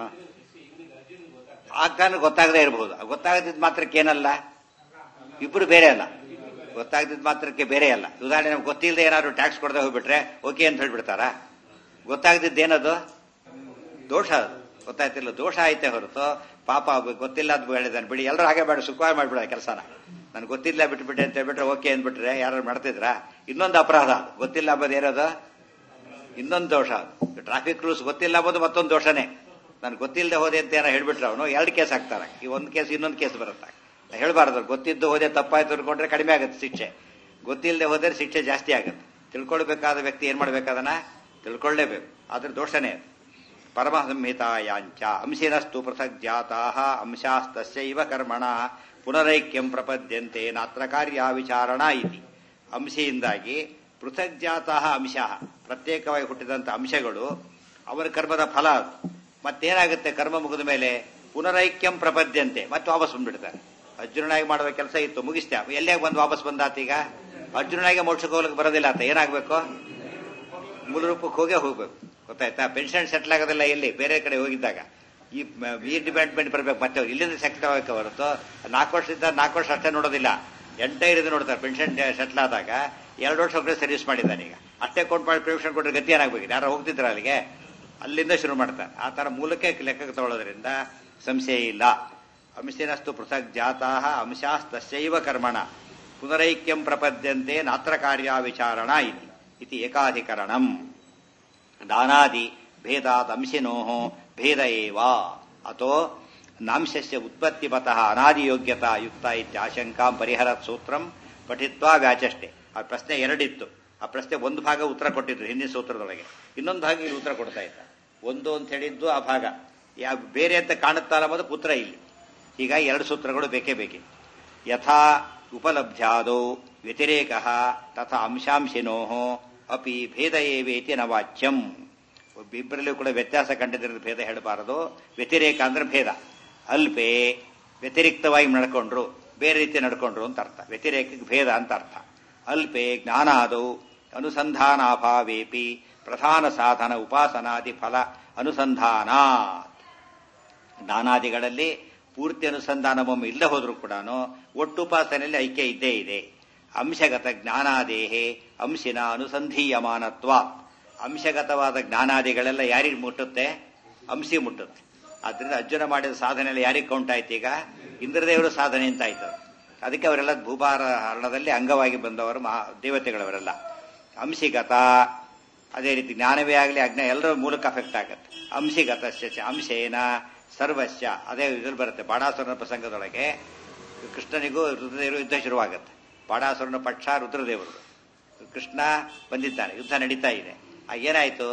ಆಗ್ತಾನೆ ಗೊತ್ತಾಗದೇ ಇರಬಹುದು ಗೊತ್ತಾಗದಿದ್ ಮಾತ್ರಕ್ಕೆ ಏನಲ್ಲ ಇಬ್ರು ಬೇರೆ ಅಲ್ಲ ಗೊತ್ತಾಗದಿದ್ ಮಾತ್ರಕ್ಕೆ ಬೇರೆ ಅಲ್ಲ ಉದಾಹರಣೆ ನಮ್ಗೆ ಗೊತ್ತಿಲ್ಲದೆ ಏನಾದ್ರು ಟ್ಯಾಕ್ಸ್ ಕೊಡದೆ ಹೋಗ್ಬಿಟ್ರೆ ಓಕೆ ಅಂತ ಹೇಳ್ಬಿಡ್ತಾರಾ ಗೊತ್ತಾಗದಿದ್ದು ಏನದು ದೋಷ ಅದು ಗೊತ್ತಾಯ್ತಿಲ್ಲ ದೋಷ ಐತೆ ಹೊರತು ಪಾಪ ಗೊತ್ತಿಲ್ಲ ಅಂತ ಹೇಳಿದಾನೆ ಬಿಡಿ ಎಲ್ಲರೂ ಹಾಗೆ ಬೇಡ ಸುಖವಾಗಿ ಮಾಡ್ಬಿಡ ಕೆಲಸನ ನನ್ಗೆ ಗೊತ್ತಿಲ್ಲ ಬಿಟ್ಬಿಟ್ಟೆ ಅಂತ ಹೇಳ್ಬಿಟ್ರೆ ಓಕೆ ಅಂದ್ಬಿಟ್ರೆ ಯಾರು ಮಾಡ್ತಿದ್ರಾ ಇನ್ನೊಂದು ಅಪರಾಧ ಅದು ಗೊತ್ತಿಲ್ಲ ಅಂಬೋದು ಏನದು ಇನ್ನೊಂದು ದೋಷ ಅದು ಟ್ರಾಫಿಕ್ ರೂಲ್ಸ್ ಗೊತ್ತಿಲ್ಲ ಅಂಬೋದು ಮತ್ತೊಂದು ದೋಷನೇ ನನ್ಗೆ ಗೊತ್ತಿಲ್ಲದೆ ಹೋದೆ ಅಂತ ಏನೋ ಹೇಳ್ಬಿಟ್ರೆ ಅವನು ಎರಡು ಕೇಸ್ ಹಾಕ್ತಾರೆ ಈ ಒಂದು ಕೇಸ್ ಇನ್ನೊಂದು ಕೇಸ್ ಬರುತ್ತೆ ಹೇಳ್ಬಾರ್ದು ಗೊತ್ತಿದ್ದು ಹೋದೆ ತಪ್ಪಾಯ್ತು ಅನ್ಕೊಂಡ್ರೆ ಕಡಿಮೆ ಆಗುತ್ತೆ ಶಿಕ್ಷೆ ಗೊತ್ತಿಲ್ಲದೆ ಹೋದ್ರೆ ಶಿಕ್ಷೆ ಜಾಸ್ತಿ ಆಗುತ್ತೆ ತಿಳ್ಕೊಳ್ಬೇಕಾದ ವ್ಯಕ್ತಿ ಏನ್ ಮಾಡ್ಬೇಕದನ್ನ ತಿಳ್ಕೊಳ್ಳೇಬೇಕು ಅದ್ರ ದೋಷನೇ ಅದು. ಪರಮ ಸಂಹಿತಾಯಾಂಚ ಅಂಶಿನಸ್ತು ಪೃಥಕ್ ಜಾತಾ ಅಂಶಾಸ್ತಸ್ಯೈವ ಕರ್ಮಣ ಪುನರೈಕ್ಯಂ ಪ್ರಪದ್ಯಂತೆ ನಾತ್ರ ಕಾರ್ಯ ವಿಚಾರಣ ಇತಿ ಅಂಶೆಯಿಂದಾಗಿ ಪೃಥಕ್ ಜಾತಾ ಅಂಶ ಪ್ರತ್ಯೇಕವಾಗಿ ಹುಟ್ಟಿದಂತ ಅಂಶಗಳು ಅವರ ಕರ್ಮದ ಫಲ ಅದು ಮತ್ತೇನಾಗುತ್ತೆ ಕರ್ಮ ಮುಗಿದ ಮೇಲೆ ಪುನರೈಕ್ಯಂ ಪ್ರಪದ್ಯಂತೆ ಮತ್ತೆ ವಾಪಸ್ ಬಂದ್ಬಿಡ್ತಾರೆ ಅರ್ಜುನನಾಗಿ ಮಾಡುವ ಕೆಲಸ ಇತ್ತು ಮುಗಿಸ್ತಾ ಎಲ್ಲೇ ಬಂದು ವಾಪಸ್ ಬಂದಾತ ಈಗ ಅರ್ಜುನನಾಗಿ ಮೋಕ್ಷಕ್ಕೆ ಹೋಗ್ಲಿಕ್ಕೆ ಬರೋದಿಲ್ಲ ಆತ ಏನಾಗಬೇಕು ಮೂಲ ರೂಪಕ್ಕೆ ಹೋಗೇ ಹೋಗ್ಬೇಕು ಗೊತ್ತಾಯ್ತಾ ಪೆನ್ಷನ್ ಸೆಟ್ಲ್ ಆಗೋದಿಲ್ಲ ಎಲ್ಲಿ ಬೇರೆ ಕಡೆ ಹೋಗಿದ್ದಾಗ ಈ ಮ- ಈ ಡಿಪಾರ್ಟ್ಮೆಂಟ್ ಬರ್ಬೇಕು ಮತ್ತೆ ಅವ್ರು ಇಲ್ಲಿಂದ ಸೆಟ್ಲ್ ಆಗಕ್ಕೆ ಹೊರತು ನಾಲ್ಕು ವರ್ಷದಿಂದ ನಾಲ್ಕು ವರ್ಷ ಅಷ್ಟೇ ನೋಡೋದಿಲ್ಲ ಎಂಟೈರ್ ಇದು ನೋಡ್ತಾರೆ ಪೆನ್ಷನ್ ಸೆಟ್ಲ್ ಆದಾಗ ಎರಡು ವರ್ಷ ಒಬ್ಬರೇ ಸರ್ವಿಸ್ ಮಾಡಿದ್ದಾನೆ ಈಗ ಅಷ್ಟೇ ಕೊಟ್ಟು ಮಾಡಿ ಪೆನ್ಷನ್ ಕೊಟ್ಟರೆ ಗತಿ ಏನಾಗಬೇಕು ಯಾರು ಹೋಗ್ತಿದ್ರ ಅಲ್ಲಿಗೆ ಅಲ್ಲಿಂದ ಶುರು ಮಾಡ್ತಾರೆ ಆ ತರ ಮೂಲಕ್ಕೆ ಲೆಕ್ಕಕ್ಕೆ ತಗೊಳ್ಳೋದ್ರಿಂದ ಸಂಶಯ ಇಲ್ಲ ಅಂಶಿನಸ್ತು ಪೃಥಕ್ ಜಾತಾ ಅಂಶಾಸ್ತಸ್ಯೈವ ಕರ್ಮಣ ಪುನರೈಕ್ಯಂ ಪ್ರಪದ್ಯಂತೆ ನಾತ್ರ ಕಾರ್ಯ ವಿಚಾರಣ ಇತಿ ಇತಿ ಏಕಾಧಿಕರಣಂ ದಾನಾದಿ ಭೇದಾತ್ ಅಂಶಿನೋ ಭೇದ ಏವ ಅಥೋ ನಾಂಶಸ್ಯ ಉತ್ಪತ್ತಿಪತಃ ಅನಾದಿಯೋಗ್ಯತಾ ಯುಕ್ತ ಇತ್ಯಾಶಂಕಾಂ ಪರಿಹರತ್ ಸೂತ್ರಂ ಪಠಿತ್ವಾ ವ್ಯಾಚಷ್ಟೆ ಆ ಪ್ರಶ್ನೆ ಎರಡಿತ್ತು ಆ ಪ್ರಶ್ನೆ ಒಂದು ಭಾಗ ಉತ್ತರ ಕೊಟ್ಟಿದ್ರು ಹಿಂದಿನ ಸೂತ್ರದೊಳಗೆ ಇನ್ನೊಂದು ಭಾಗ ಇಲ್ಲಿ ಉತ್ತರ ಕೊಡ್ತಾ ಇದ್ದ ಒಂದು ಅಂತ ಹೇಳಿದ್ದು ಆ ಭಾಗ ಯಾವ ಬೇರೆ ಅಂತ ಕಾಣುತ್ತಲ್ಲ ಅನ್ನೋದು ಪುತ್ರ ಇಲ್ಲಿ ಹೀಗಾಗಿ ಎರಡು ಸೂತ್ರಗಳು ಬೇಕೇ ಬೇಕೇ ಯಥಾ ಉಪಲಬ್ಧ್ಯಾದೌ ವ್ಯತಿರೇಕ ತಥಾ ಅಂಶಾಂಶಿನೋ ಅಪಿ ಭೇದ ಏವೇತಿ ನ ವಾಚ್ಯಂ ಇಬ್ಬರಲ್ಲೂ ಕೂಡ ವ್ಯತ್ಯಾಸ ಕಂಡಿದ್ದರೆ ಭೇದ ಹೇಳಬಾರದು ವ್ಯತಿರೇಕ ಅಂದ್ರೆ ಭೇದ ಅಲ್ಪೆ ವ್ಯತಿರಿಕ್ತವಾಗಿ ನಡ್ಕೊಂಡ್ರು ಬೇರೆ ರೀತಿ ನಡ್ಕೊಂಡ್ರು ಅಂತ ಅರ್ಥ ವ್ಯತಿರೇಕಕ್ಕೆ ಭೇದ ಅಂತ ಅರ್ಥ ಅಲ್ಪೆ ಜ್ಞಾನಾದೌ ಅನುಸಂಧಾನಾಭಾವೇಪಿ ಪ್ರಧಾನ ಸಾಧನ ಉಪಾಸನಾದಿ ಫಲ ಅನುಸಂಧಾನ ದಾನಾದಿಗಳಲ್ಲಿ ಪೂರ್ತಿ ಅನುಸಂಧಾನವೊಮ್ಮೆ ಇಲ್ಲ ಹೋದ್ರೂ ಕೂಡ ಒಟ್ಟು ಉಪಾಸನೆಯಲ್ಲಿ ಐಕ್ಯ ಇದ್ದೇ ಇದೆ ಅಂಶಗತ ಜ್ಞಾನಾದೇಹೆ ಅಂಶಿನ ಅನುಸಂಧೀಯಮಾನತ್ವ ಅಂಶಗತವಾದ ಜ್ಞಾನಾದಿಗಳೆಲ್ಲ ಯಾರಿಗೆ ಮುಟ್ಟುತ್ತೆ ಅಂಶಿ ಮುಟ್ಟುತ್ತೆ ಆದ್ರಿಂದ ಅರ್ಜುನ ಮಾಡಿದ ಸಾಧನೆ ಎಲ್ಲ ಯಾರಿಗೆ ಕೌಂಟ್ ಆಯ್ತು ಈಗ ಇಂದ್ರದೇವರು ಸಾಧನೆ ಅಂತ ಆಯ್ತು ಅದಕ್ಕೆ ಅವರೆಲ್ಲ ಭೂಭಾರ ಹರಣದಲ್ಲಿ ಅಂಗವಾಗಿ ಬಂದವರು ಮಹಾ ದೇವತೆಗಳವರೆಲ್ಲ ಅಂಶಿಗತ ಅದೇ ರೀತಿ ಜ್ಞಾನವೇ ಆಗಲಿ ಅಜ್ಞ ಎಲ್ಲರ ಮೂಲಕ ಅಫೆಕ್ಟ್ ಆಗುತ್ತೆ ಅಂಶಿಗತಸ್ಯ ಚ ಅಂಶೇನ ಸರ್ವಸ್ಯ ಅದೇ ಇದ್ರಲ್ಲಿ ಬರುತ್ತೆ ಬಾಣಾಸುರನ ಪ್ರಸಂಗದೊಳಗೆ ಕೃಷ್ಣನಿಗೂ ರುದ್ರದೇವರು ಯುದ್ಧ ಶುರುವಾಗುತ್ತೆ ಬಾಣಾಸುರನ ಪಕ್ಷ ರುದ್ರದೇವರು ಕೃಷ್ಣ ಬಂದಿದ್ದಾನೆ ಯುದ್ಧ ನಡೀತಾ ಇದೆ ಆ ಏನಾಯ್ತು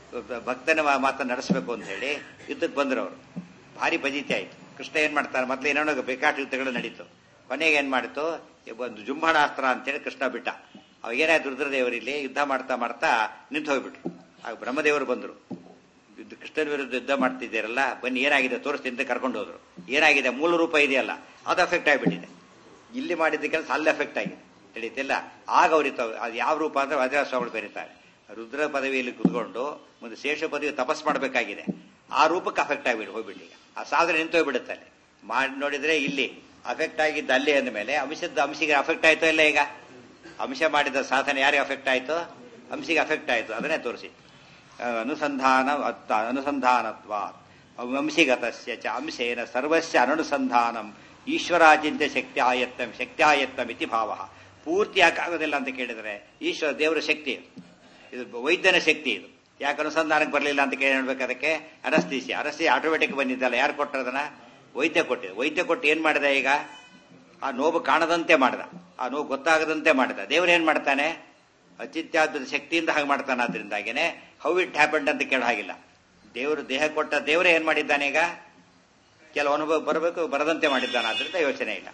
ಭಕ್ತನ ಮಾ- ಮಾತನ್ನ ನಡೆಸಬೇಕು ಅಂತ ಹೇಳಿ ಯುದ್ಧಕ್ಕೆ ಬಂದ್ರು ಅವರು ಭಾರಿ ಪಜಿತಿ ಆಯ್ತು ಕೃಷ್ಣ ಏನ್ ಮಾಡ್ತಾರೆ ಮೊದಲು ಏನೇನೋ ಬೇಕಾಟ ಯುದ್ಧಗಳು ನಡೀತು ಕೊನೆಗೆ ಏನ್ ಮಾಡಿತು ಒಂದು ಜುಂಬಾಣಾಸ್ತ್ರ ಅಂತೇಳಿ ಕೃಷ್ಣ ಬಿಟ್ಟ ಅವಾಗ ಏನಾಯ್ತು ರುದ್ರದೇವರಲ್ಲಿ ಯುದ್ಧ ಮಾಡ್ತಾ ಮಾಡ್ತಾ ನಿಂತು ಹೋಗ್ಬಿಟ್ರು ಆಗ ಬ್ರಹ್ಮದೇವರು ಬಂದರು ಯುದ್ಧ ಕೃಷ್ಣನ ವಿರುದ್ಧ ಯುದ್ಧ ಮಾಡ್ತಿದ್ದೀರಲ್ಲ ಬನ್ನಿ ಏನಾಗಿದೆ ತೋರಿಸ್ತೀನಿ ಅಂತ ಕರ್ಕೊಂಡು ಹೋದ್ರು ಏನಾಗಿದೆ ಮೂಲ ರೂಪ ಇದೆಯಲ್ಲ ಅದು ಅಫೆಕ್ಟ್ ಆಗಿಬಿಟ್ಟಿದೆ ಇಲ್ಲಿ ಮಾಡಿದ ಕೆಲಸ ಅಲ್ಲಿ ಅಫೆಕ್ಟ್ ಆಗಿದೆ ತಿಳಿತಿಲ್ಲ ಆಗ ಅವ್ರಿಗೆ ಅದು ಯಾವ ರೂಪ ಅಂದ್ರೆ ವಜ್ರಾಸ್ವಾಮಿಗಳು ಬೆರೀತಾರೆ ರುದ್ರ ಪದವಿಯಲ್ಲಿ ಕುತ್ಕೊಂಡು ಮುಂದೆ ಶೇಷ ಪದವಿ ತಪಸ್ ಮಾಡಬೇಕಾಗಿದೆ ಆ ರೂಪಕ್ಕೆ ಅಫೆಕ್ಟ್ ಆಗಿಬಿಟ್ಟು ಹೋಗ್ಬಿಟ್ಟು ಈಗ ಆ ಸಾಧನೆ ನಿಂತು ಹೋಗ್ಬಿಡುತ್ತೆ ಅಲ್ಲಿ ಮಾಡಿ ನೋಡಿದ್ರೆ ಇಲ್ಲಿ ಅಫೆಕ್ಟ್ ಆಗಿದ್ದ ಅಲ್ಲಿ ಅಂದ ಮೇಲೆ ಅಂಶದ ಅಂಶಿಗೆ ಅಫೆಕ್ಟ್ ಆಯ್ತೋ ಇಲ್ಲ ಈಗ ಅಂಶ ಮಾಡಿದ ಸಾಧನೆ ಯಾರಿಗೆ ಅಫೆಕ್ಟ್ ಆಯ್ತು ಅಂಶಿಗೆ ಅಫೆಕ್ಟ್ ಆಯ್ತು ಅದನ್ನೇ ತೋರಿಸಿ ಅನುಸಂಧಾನ ಅತ್ತ- ಅನುಸಂಧಾನತ್ವ ವಂಶಿಗತಸ್ಯ ಚ ಅಂಶೇನ ಸರ್ವಸ್ಯ ಅನನುಸಂಧಾನಂ ಈಶ್ವರಾಚಿಂತ್ಯ ಶಕ್ತಿ ಆಯತ್ತಂ ಶಕ್ತಿ ಆಯತ್ತಂ ಇತಿ ಭಾವ ಪೂರ್ತಿ ಯಾಕಾಗೋದಿಲ್ಲ ಅಂತ ಕೇಳಿದರೆ ಈಶ್ವರ ದೇವರ ಶಕ್ತಿ ಇದು. ಇದು ವೈದ್ಯನ ಶಕ್ತಿ ಇದು ಯಾಕೆ ಅನುಸಂಧಾನಕ್ಕೆ ಬರಲಿಲ್ಲ ಅಂತ ಕೇಳಿ ನೋಡ್ಬೇಕು ಅದಕ್ಕೆ ಅನಸ್ತೀಸಿ ಅನಸ್ತಿ ಆಟೋಮೆಟಿಕ್ ಬಂದಿದ್ದಲ್ಲ ಯಾರು ಕೊಟ್ಟರದನ್ನ ವೈದ್ಯ ಕೊಟ್ಟಿದೆ ವೈದ್ಯ ಕೊಟ್ಟು ಏನ್ ಮಾಡಿದ ಈಗ ಆ ನೋವು ಕಾಣದಂತೆ ಮಾಡಿದ ಆ ನೋವು ಗೊತ್ತಾಗದಂತೆ ಮಾಡಿದ ದೇವ್ರು ಏನ್ ಮಾಡ್ತಾನೆ ಅಚಿತ್ಯಾದ್ಭುತ ಶಕ್ತಿಯಿಂದ ಹಾಗೆ ಮಾಡ್ತಾನೆ ಆದ್ರಿಂದಾಗೇನೆ ಹೌ ಇಟ್ ಹ್ಯಾಪಂಡ್ ಅಂತ ಕೇಳೋ ಹಾಗಿಲ್ಲ ದೇವರು ದೇಹ ಕೊಟ್ಟ ದೇವರೇ ಏನ್ ಮಾಡಿದ್ದಾನೆ ಈಗ ಕೆಲವು ಅನುಭವ ಬರಬೇಕು ಬರದಂತೆ ಮಾಡಿದ್ದಾನೆ ಆದ್ರಿಂದ ಯೋಚನೆ ಇಲ್ಲ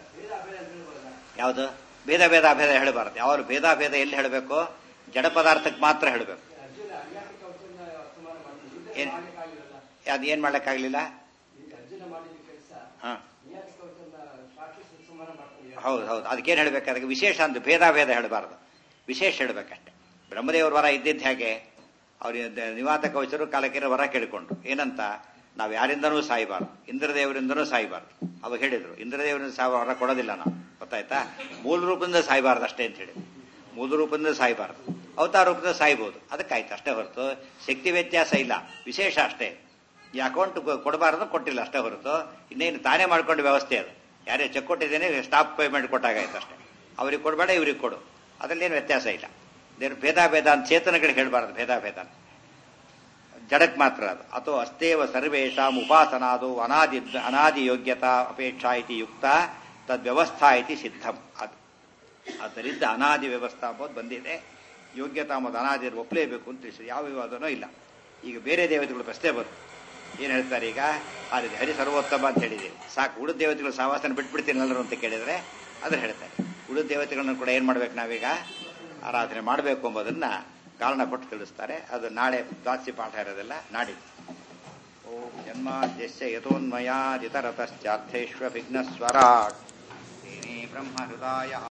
ಯಾವುದು ಭೇದ ಭೇದ ಅಭೇದ ಹೇಳಬಾರದು ಯಾವಾಗ ಭೇದಾಭೇದ ಎಲ್ಲಿ ಹೇಳಬೇಕು ಜಡ ಪದಾರ್ಥಕ್ಕೆ ಮಾತ್ರ ಹೇಳಬೇಕು ಅರ್ಜುನ ಅಜ್ಞಾತ ಕೌಶಲ್ಯ ಅಸಮಾನ ಮಾಡ್ತಾನೆ ಯುದ್ಧ ಏನ್? ಮಾಡ್ಲಿಕ್ಕಾಗಿರಲ್ಲ ಅದು ಏನ್ ಮಾಡ್ಲಿಕ್ಕಾಗ್ಲಿಲ್ಲ ಈ ಅರ್ಜುನ ಮಾಡಿದ ಕೆಲಸ ಹಾ ಅಜ್ಞಾತ ಕೌಶಲ್ಯ ಸಾಕ್ಷಿ ಸಮಾನ ಮಾಡ್ತಾನೆ ಹೌದು ಹೌದು ಅದಕ್ಕೇನು ಹೇಳಬೇಕಾದ್ರೆ ವಿಶೇಷ ಅಂತ ಭೇದಾಭೇದ ಹೇಳಬಾರದು ವಿಶೇಷ ಹೇಳಬೇಕಷ್ಟೆ ಬ್ರಹ್ಮದೇವ್ರ ವರ ಇದ್ದಿದ್ದು ಹೇಗೆ ಅವ್ರ ನಿವಾತ ಕವಚರು ಕಾಲಕ್ಕಿರ ವರ ಕೇಳಿಕೊಂಡ್ರು ಏನಂತ ನಾವು ಯಾರಿಂದನೂ ಸಾಯಬಾರ್ದು ಇಂದ್ರದೇವರಿಂದನೂ ಸಾಯಬಾರ್ದು ಅವಾಗ ಹೇಳಿದ್ರು ಇಂದ್ರದೇವರಿಂದ ಸಾವ ವರ ಕೊಡೋದಿಲ್ಲ ನಾವು ಗೊತ್ತಾಯ್ತಾ ಮೂಲ ರೂಪದಿಂದ ಸಾಯಬಾರ್ದು ಅಷ್ಟೇ ಅಂತ ಹೇಳಿ ಮೂಲ ರೂಪದಿಂದ ಸಾಯಬಾರ್ದು ಅವತಾರ ರೂಪದಿಂದ ಸಾಯ್ಬೋದು ಅದಕ್ಕಾಯ್ತು ಅಷ್ಟೇ ಹೊರತು ಶಕ್ತಿ ವ್ಯತ್ಯಾಸ ಇಲ್ಲ ವಿಶೇಷ ಅಷ್ಟೇ ಈ ಅಕೌಂಟ್ ಕೊಡಬಾರದು ಕೊಟ್ಟಿಲ್ಲ ಅಷ್ಟೇ ಹೊರತು ಇನ್ನೇನು ತಾನೇ ಮಾಡ್ಕೊಂಡು ವ್ಯವಸ್ಥೆ ಅದು ಯಾರೇ ಚೆಕ್ ಕೊಟ್ಟಿದ್ದೇನೆ ಸ್ಟಾಪ್ ಪೇಮೆಂಟ್ ಕೊಟ್ಟಾಗಾಯ್ತು ಅಷ್ಟೇ ಅವ್ರಿಗೆ ಕೊಡಬೇಡ ಇವ್ರಿಗೆ ಕೊಡು ಅದರಲ್ಲಿ ಏನು ವ್ಯತ್ಯಾಸ ಇಲ್ಲ ದೇವ್ರು ಭೇದ ಭೇದ ಅಂತ ಚೇತನಗಳಿಗೆ ಹೇಳಬಾರದು ಭೇದ ಭೇದ ಜಡಕ್ ಮಾತ್ರ ಅದು ಅಥವಾ ಅಸ್ತೇವ ಸರ್ವೇಷಾಂ ಉಪಾಸನಾದು ಅನಾದಿ ಅನಾದಿ ಯೋಗ್ಯತಾ ಅಪೇಕ್ಷಾ ಇತಿ ಯುಕ್ತ ತದ್ವ್ಯವಸ್ಥಾ ಇತಿ ಸಿದ್ಧಂ ಅದು ಆದ್ದರಿಂದ ಅನಾದಿ ವ್ಯವಸ್ಥಾ ಅಂಬೋದು ಬಂದಿದೆ ಯೋಗ್ಯತಾ ಮತ್ತು ಅನಾದಿ ಒಪ್ಪಲೇಬೇಕು ಅಂತ ತಿಳಿಸಿ ಯಾವ ವಿವಾದನೂ ಇಲ್ಲ ಈಗ ಬೇರೆ ದೇವತೆಗಳು ಪ್ರಶ್ನೆ ಬಂತು ಏನ್ ಹೇಳ್ತಾರೆ ಈಗ ಆದರೆ ಹರಿ ಸರ್ವೋತ್ತಮ ಅಂತ ಹೇಳಿದ್ದೀವಿ ಸಾಕು ಉಳಿದ ದೇವತೆಗಳು ಸಹವಾಸನ ಬಿಟ್ಬಿಡ್ತೀನಿ ಎಲ್ಲರೂ ಅಂತ ಕೇಳಿದ್ರೆ ಅದನ್ನ ಹೇಳ್ತಾರೆ ಉಳಿದ ದೇವತೆಗಳನ್ನ ಕೂಡ ಏನ್ ಮಾಡ್ಬೇಕು ನಾವೀಗ ಆರಾಧನೆ ಮಾಡಬೇಕು ಎಂಬುದನ್ನ ಕಾರಣ ಕೊಟ್ಟು ತಿಳಿಸ್ತಾರೆ ಅದು ನಾಳೆ ದ್ವಾಸಿ ಪಾಠ ಇರೋದೆಲ್ಲ ನಾಡಿದ್ದು ಓಂ ಜನ್ಮಾದ್ಯಸ್ಯ ಯಥೋನ್ಮಯಾದಿತರತಶ್ಚಾರ್ಥೇಶ್ವ ವಿಘ್ನಸ್ವರಾಟ್ ಬ್ರಹ್ಮ ಹೃದಯ